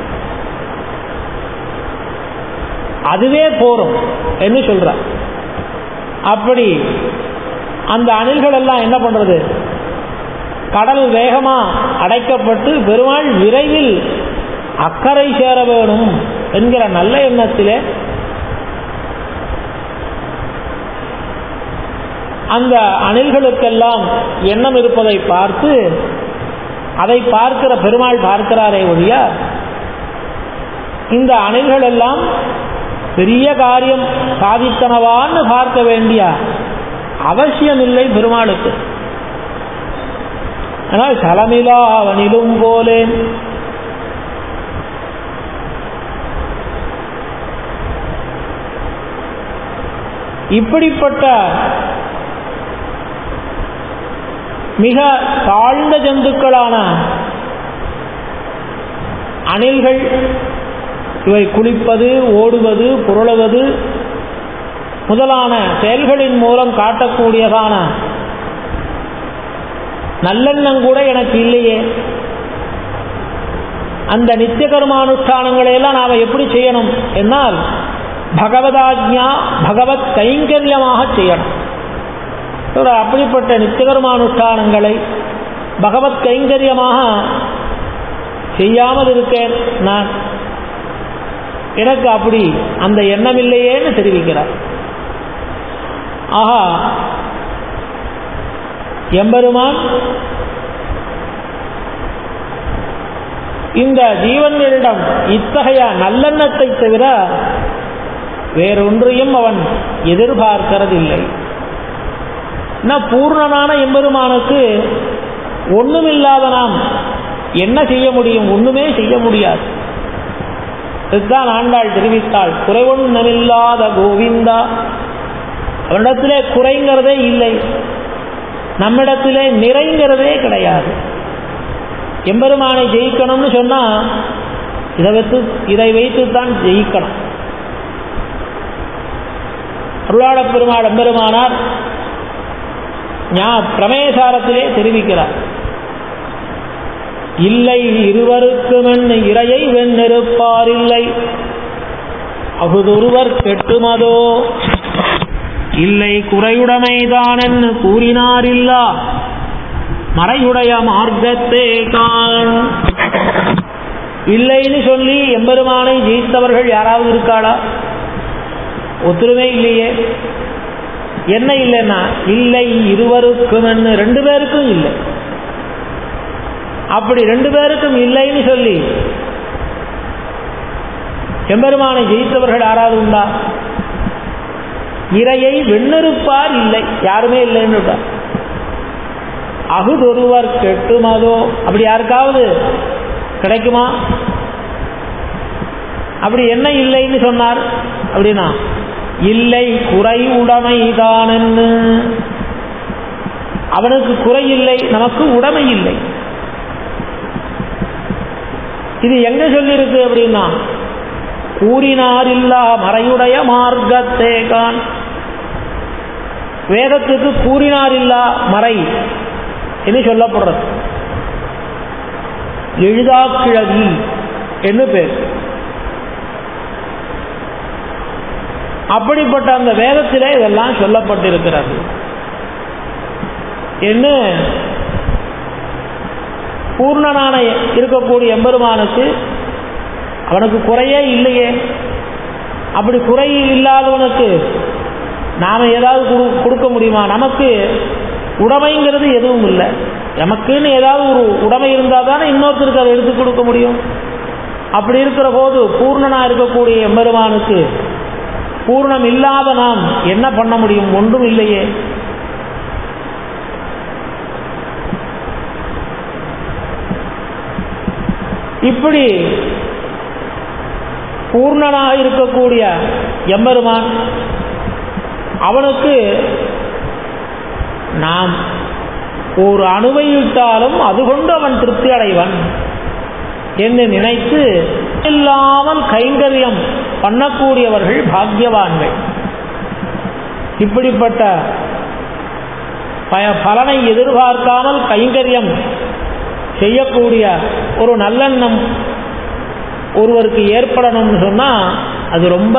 அதுவே போரும் என்று சொல்ற அப்படி அந்த அணில்கள் எல்லாம் என்ன பண்றது கடல் வேகமா அடைக்கப்பட்டு பெருமாள் விரைவில் அக்கறை சேர வேணும் என்கிற நல்ல எண்ணத்திலே அந்த அணில்களுக்கெல்லாம் எண்ணம் இருப்பதை பார்த்து அதை பார்க்கிற பெருமாள் பார்க்கிறாரே ஒழிய இந்த அணில்கள் எல்லாம் பெரிய காரியம் சாதித்தனவான்னு பார்க்க வேண்டிய அவசியமில்லை இப்படிப்பட்ட மிக தாழ்ந்த ஜந்துக்களான அணில்கள் இவை குளிப்பது ஓடுவது புரளுவது முதலான செயல்களின் மூலம் காட்டக்கூடியதான நல்லெண்ணம் கூட எனக்கு இல்லையே அந்த நித்திய கர்மானுஷ்டானங்களை எல்லாம் நாம் எப்படி செய்யணும் என்னால் பகவதாஜ்ஞா பகவத் கைங்கரியமாக செய்யணும் ஒரு அப்படிப்பட்ட நித்திய கர்மானுஷ்டானங்களை பகவத் கைங்கரியமாக செய்யாமல் இருக்கேன் நான் எனக்கு அப்படி அந்த எண்ணம் இல்லையேன்னு தெரிவிக்கிறார் ஆஹா எம்பெருமான் இந்த ஜீவன்களிடம் இத்தகைய நல்லெண்ணத்தை தவிர வேறொன்றையும் அவன் எதிர்பார்க்கிறதில்லை பூர்ணனான எம்பெருமானுக்கு ஒண்ணுமில்லாத நாம் என்ன செய்ய முடியும் ஒண்ணுமே செய்ய முடியாது இதுதான் ஆண்டாள் தெரிவித்தாள் குறைவொன்னமில்லாத கோவிந்தா அவனிடத்திலே குறைங்கிறதே இல்லை நம்மிடத்திலே நிறைங்கிறதே கிடையாது எம்பெருமானை ஜெயிக்கணும்னு சொன்னா இதை வைத்து இதை வைத்துத்தான் ஜெயிக்கணும் அருளாள பெருமாள் எம்பெருமானார் ஞா பிரமேசாரத்திலே தெரிவிக்கிறார் இல்லை இருவருக்குமென் இறையை வெண்ணெருப்பார் இல்லை அகுதொருவர் கெட்டுமதோ இல்லை குறையுடைமைதான் கூறினாரில்லா மறையுடைய மார்க்கத்தே கான் இல்லைன்னு சொல்லி எம்பெருமானை ஜெயித்தவர்கள் யாராவது இருக்காளா ஒத்துருமே இல்லையே என்ன இல்லைன்னா இல்லை இருவருக்கும் ரெண்டு பேருக்கும் இல்லை அப்படி ரெண்டு பேருக்கும் இல்லைன்னு சொல்லி எம்பெருமானை ஜெயித்தவர்கள் யாராவது உண்டா இறையை வெண்ணெருப்பார் இல்லை யாருமே இல்லைன்னு அகுதொருவர் கெட்டுமதோ அப்படி யாருக்காவது கிடைக்குமா அப்படி என்ன இல்லைன்னு சொன்னார் அப்படின்னா இல்லை குறை உடைமைதானன்னு அவனுக்கு குறை இல்லை நமக்கு உடைமை இல்லை இது எங்க சொல்லியிருக்கு அப்படின்னா கூறினார் இல்லா மறையுடைய மார்க்கத்தே கான் வேதத்துக்கு கூறினார் இல்லா மறை என்று சொல்லப்படுறது எழுதாக்கிழவி என்று பேர் அப்படிப்பட்ட அந்த வேதத்திலே இதெல்லாம் சொல்லப்பட்டிருக்கிறது என்ன பூர்ணனான இருக்கக்கூடிய எம்பெருமானுக்கு அவனுக்கு குறையே இல்லையே அப்படி குறை இல்லாதவனுக்கு நாம ஏதாவது கொடுக்க முடியுமா நமக்கு உடைமைங்கிறது எதுவும் இல்லை நமக்குன்னு ஏதாவது ஒரு உடைமை இருந்தால் தானே இன்னொருத்தருக்கு அதை எடுத்து கொடுக்க முடியும் அப்படி இருக்கிற போது பூர்ணனா இருக்கக்கூடிய எம்பெருமானுக்கு பூர்ணம் இல்லாத நாம் என்ன பண்ண முடியும் ஒன்றும் இல்லையே இப்படி பூர்ணனாக இருக்கக்கூடிய எம்பெருமான் அவனுக்கு நாம் ஒரு அணுவை விட்டாலும் அது கொண்டு அவன் திருப்தி அடைவன் என்று நினைத்து இல்லாமல் கைங்கரியம் பண்ணக்கூடியவர்கள் பாக்கியவான்கள் இப்படிப்பட்ட பலனை எதிர்பார்க்காமல் கைங்கரியம் செய்யக்கூடிய ஒரு நல்லெண்ணம் ஒருவருக்கு ஏற்படணும்னு சொன்னால் அது ரொம்ப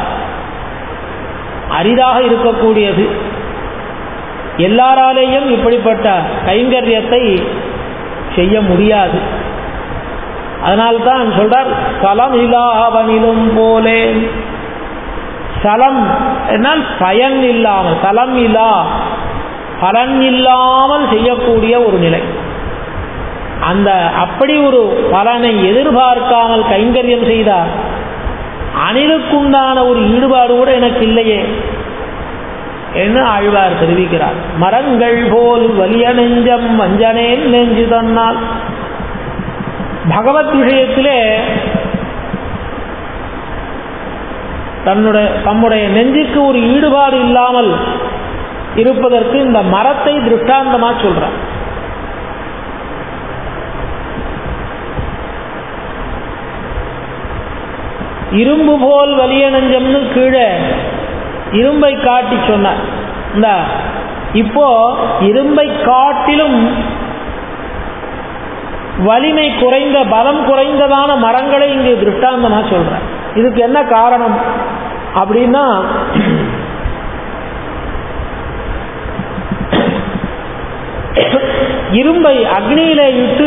அரிதாக இருக்கக்கூடியது எல்லாராலேயும் இப்படிப்பட்ட கைங்கரியத்தை செய்ய முடியாது அதனால்தான் சொல்றார் சலம் இல்லாவனிலும் போலே சலம் என்னால் பயன் இல்லாமல் சலம் இல்லா பலன் இல்லாமல் செய்யக்கூடிய ஒரு நிலை அந்த அப்படி ஒரு பலனை எதிர்பார்க்காமல் கைங்கரியம் செய்தார் அணிலுக்குண்டான ஒரு ஈடுபாடு கூட எனக்கு இல்லையே என்று ஆழ்வார் தெரிவிக்கிறார் மரங்கள் போல் வலிய நெஞ்சம் வஞ்சனேன் நெஞ்சு தன்னால் பகவத் விஷயத்திலே தன்னுடைய தம்முடைய நெஞ்சுக்கு ஒரு ஈடுபாடு இல்லாமல் இருப்பதற்கு இந்த மரத்தை திருஷ்டாந்தமா சொல்றார் இரும்பு போல் வலிய நெஞ்சம்னு கீழே இரும்பை காட்டி சொன்னார் இந்த இப்போ இரும்பை காட்டிலும் வலிமை குறைந்த பலம் குறைந்ததான மரங்களை இங்கு திருஷ்டாந்தமா சொல்றார் இதுக்கு என்ன காரணம் அப்படின்னா இரும்பை அக்னியில இட்டு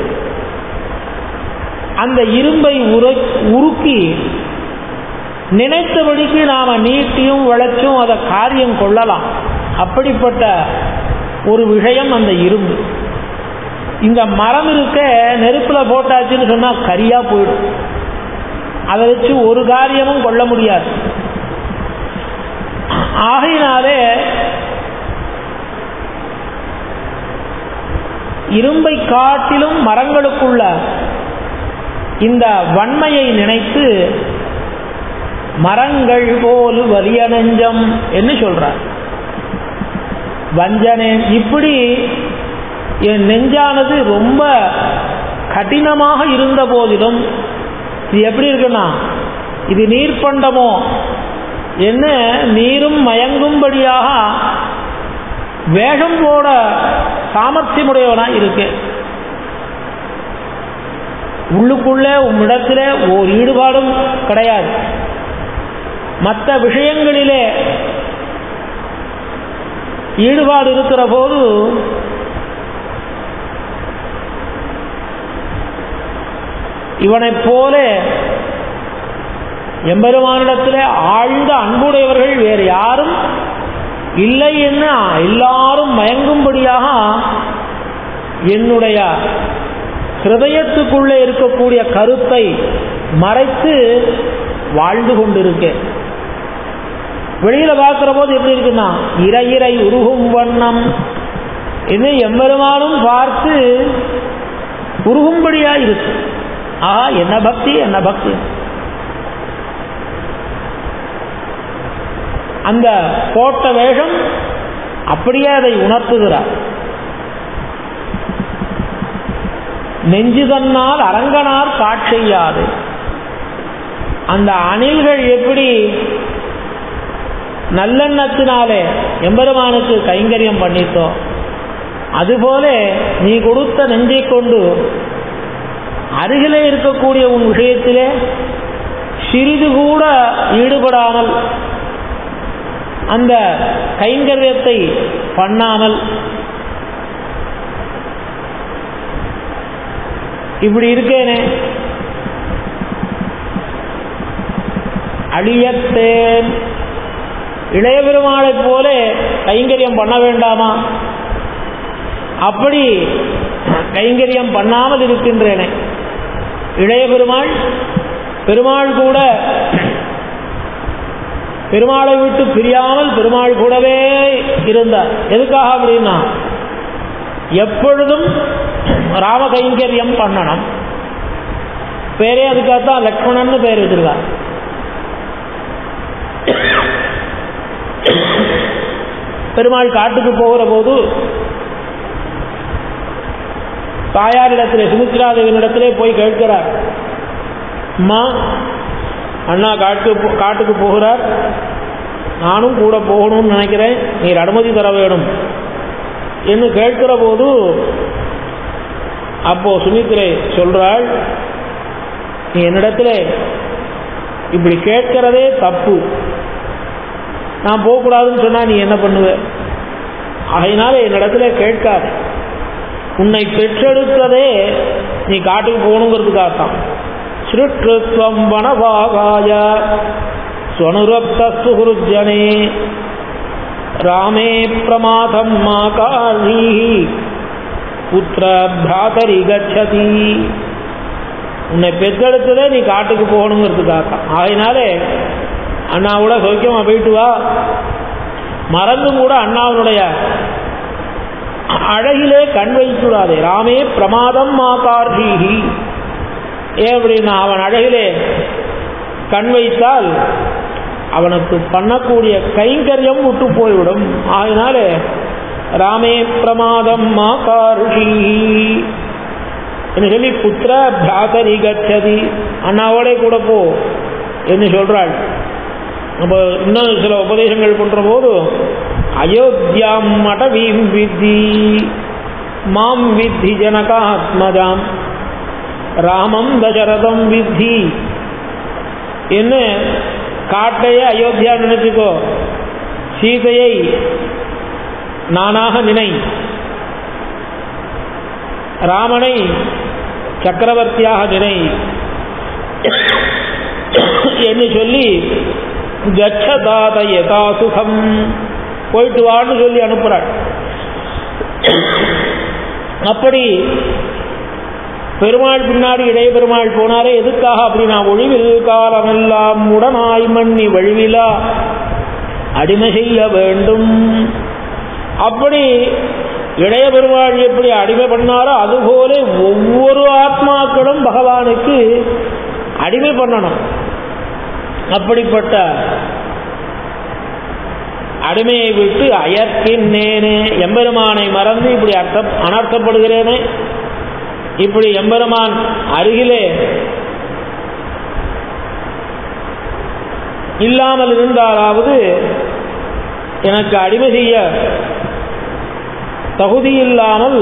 அந்த இரும்பை உரை உருக்கி நினைத்தபடிக்கு நாம நீட்டியும் வளைச்சும் அதை காரியம் கொள்ளலாம் அப்படிப்பட்ட ஒரு விஷயம் அந்த இரும்பு இந்த மரம் இருக்க நெருப்புல போட்டாச்சுன்னு சொன்னா கரியா போயிடும் அதை வச்சு ஒரு காரியமும் கொள்ள முடியாது ஆகையினாலே இரும்பை காட்டிலும் மரங்களுக்குள்ள இந்த வன்மையை நினைத்து மரங்கள் போல் வலிய நெஞ்சம் என்று சொல்றார் வஞ்சனே இப்படி என் நெஞ்சானது ரொம்ப கடினமாக இருந்த போதிலும் இது எப்படி இருக்குன்னா இது நீர்ப்பண்டமோ என்ன நீரும் மயங்கும்படியாக வேகம் போட சாமர்த்தியமுடையவனா இருக்கு உள்ளுக்குள்ளே உம்மிடத்திலே ஓர் ஈடுபாடும் கிடையாது மற்ற விஷயங்களிலே ஈடுபாடு இருக்கிற போது இவனைப் போல எம்பெருமானிடத்திலே ஆழ்ந்த அன்புடையவர்கள் வேறு யாரும் இல்லை என்ன எல்லாரும் மயங்கும்படியாக என்னுடைய ஹிருதயத்துக்குள்ளே இருக்கக்கூடிய கருத்தை மறைத்து வாழ்ந்து கொண்டிருக்கேன் வெளியில பார்க்கிற போது எப்படி இருக்குன்னா இறை இறை உருகும் வண்ணம் இது எம்பெருமானும் பார்த்து உருகும்படியா இருக்கு ஆஹா என்ன பக்தி என்ன பக்தி அந்த போட்ட வேஷம் அப்படியே அதை உணர்த்துகிறார் நெஞ்சு தன்னால் அரங்கனார் காட்செய்யாது அந்த அணில்கள் எப்படி நல்லெண்ணத்தினாலே எம்பெருமானுக்கு கைங்கரியம் பண்ணித்தோ அதுபோல நீ கொடுத்த நெஞ்சை கொண்டு அருகிலே இருக்கக்கூடிய உன் விஷயத்திலே சிறிது கூட ஈடுபடாமல் அந்த கைங்கரியத்தை பண்ணாமல் இப்படி இருக்கேனே அழியத்தேன் இளைய பெருமாளைப் போல கைங்கரியம் பண்ண வேண்டாமா அப்படி கைங்கரியம் பண்ணாமல் இருக்கின்றேனே இளைய பெருமாள் பெருமாள் கூட பெருமாளை விட்டு பிரியாமல் பெருமாள் கூடவே இருந்தார் எதுக்காக அப்படின்னா எப்பொழுதும் ராம கைங்கரியம் பண்ணணும் பேரே அதுக்காகத்தான் லக்ஷ்மணன் பேர் வச்சிருக்கார் பெருமாள் காட்டுக்கு போகிற போது தாயாரிடத்திலே சுமித்ராதேவினிடத்திலே போய் கேட்கிறார் அம்மா அண்ணா காட்டு காட்டுக்கு போகிறார் நானும் கூட போகணும்னு நினைக்கிறேன் நீர் அனுமதி தர வேணும் என்று கேட்கிற போது அப்போ சுமித்ரை சொல்றாள் நீ என்னிடத்துல இப்படி கேட்கிறதே தப்பு நான் போகக்கூடாதுன்னு சொன்னா நீ என்ன பண்ணுவ அதனால என்னிடத்துல கேட்காது உன்னை பெற்றெடுத்ததே நீ காட்டுக்கு போகணுங்கிறதுக்காகத்தான் சிருஷ்டுவம் வனபாகாய ஸ்வனுரப்த சுஹுருஜனே ராமே பிரமாதம் மா காழீ புத்திர பிராதரி கச்சதி உன்னை பெற்றெடுத்ததே நீ காட்டுக்கு போகணுங்கிறதுக்காகத்தான் ஆகையினாலே அண்ணாவோட சௌக்கியமா போயிட்டு வா மறந்தும் கூட அண்ணாவுடைய அழகிலே கண் வைத்துடாதே ராமே பிரமாதம் மாகார்ஹீஹி ஏன் அப்படின்னா அவன் அழகிலே கண் வைத்தால் அவனுக்கு பண்ணக்கூடிய கைங்கரியம் விட்டு போய்விடும் ஆகினாலே ராமே பிரமாதம் மா காருஷி என்று சொல்லி புத்திர பிராதரி கச்சதி அண்ணாவோட கூட போ என்று சொல்றாள் நம்ம இன்னும் சில உபதேசங்கள் பண்ற போது அயோத்தியாம் மடவீம் வித்தி மாம் வித்தி ஜனகாத்மஜாம் ராமம் தசரதம் வித்தி என்ன காட்டையே அயோத்தியா நினைச்சுக்கோ சீதையை நானாக நினை ராமனை சக்கரவர்த்தியாக நினை என்று சொல்லி கச்சதாத யதா சுகம் போயிட்டு வான்னு சொல்லி அனுப்புறாள் அப்படி பெருமாள் பின்னாடி இளைய பெருமாள் போனாரே எதுக்காக அப்படின்னா ஒழிவில் காலமெல்லாம் உடனாய் மண்ணி வழிவிலா அடிமை செய்ய வேண்டும் அப்படி இளைய பெருமாள் எப்படி அடிமை பண்ணாரோ அதுபோல ஒவ்வொரு ஆத்மாக்களும் பகவானுக்கு அடிமை பண்ணணும் அப்படிப்பட்ட அடிமையை விட்டு அயற்கின்றேனே எம்பெருமானை மறந்து இப்படி அர்த்தம் அனர்த்தப்படுகிறேனே இப்படி எம்பெருமான் அருகிலே இல்லாமல் இருந்தாலாவது எனக்கு அடிமை செய்ய தகுதி இல்லாமல்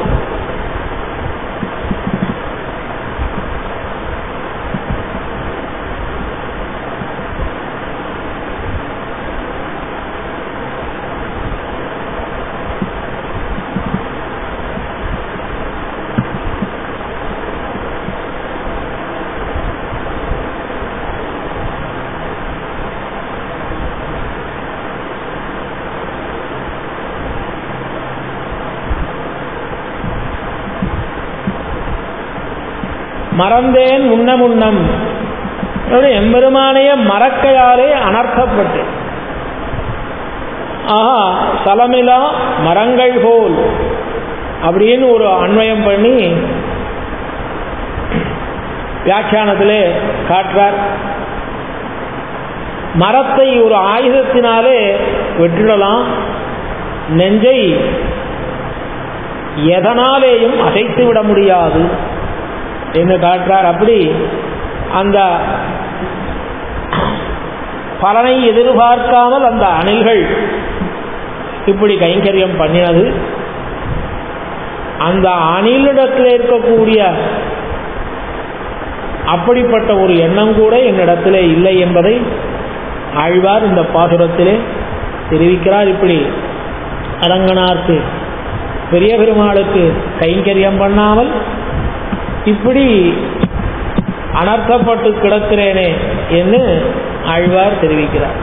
மறந்தேன் முன்ன முன்னம் அப்படி எம்பெருமானைய மறக்கையாலே அனர்த்தப்பட்டு ஆஹா சலமிலா மரங்கள் போல் அப்படின்னு ஒரு அன்வயம் பண்ணி வியாக்கியானத்திலே காட்டுறார் மரத்தை ஒரு ஆயுதத்தினாலே வெற்றிடலாம் நெஞ்சை எதனாலேயும் அசைத்து விட முடியாது என்று காட்டுறார் அப்படி அந்த பலனை எதிர்பார்க்காமல் அந்த அணில்கள் இப்படி கைங்கரியம் பண்ணினது அந்த அணிலிடத்தில் இருக்கக்கூடிய அப்படிப்பட்ட ஒரு எண்ணம் கூட என்னிடத்திலே இல்லை என்பதை ஆழ்வார் இந்த பாசுரத்திலே தெரிவிக்கிறார் இப்படி அரங்கனார்க்கு பெரிய பெருமாளுக்கு கைங்கரியம் பண்ணாமல் இப்படி அனர்த்தப்பட்டு கிடக்கிறேனே என்று ஆழ்வார் தெரிவிக்கிறார்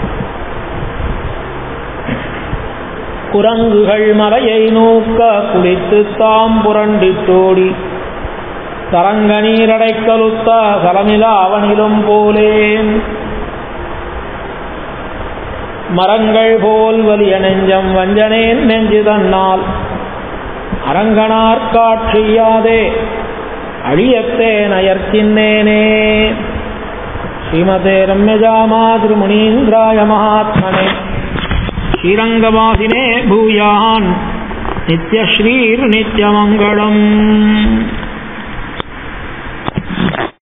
குரங்குகள் மலையை நோக்க குளித்து தாம் புரண்டிட்டோடி தரங்க நீரடைக்கலுத்த சலமில அவனிலும் போலேன் மரங்கள் போல் வலிய நெஞ்சம் வஞ்சனேன் நெஞ்சு தன்னால் அரங்கனார் காட்சியாதே அழியத்தே நயர்க்கின்னேனே ஸ்ரீமதே ரம்யஜாமாதிரு முனீந்திராய மகாத்மனே ஸ்ரீரங்கவாசினே பூயான் நித்யஸ்ரீர் நித்யமங்களம்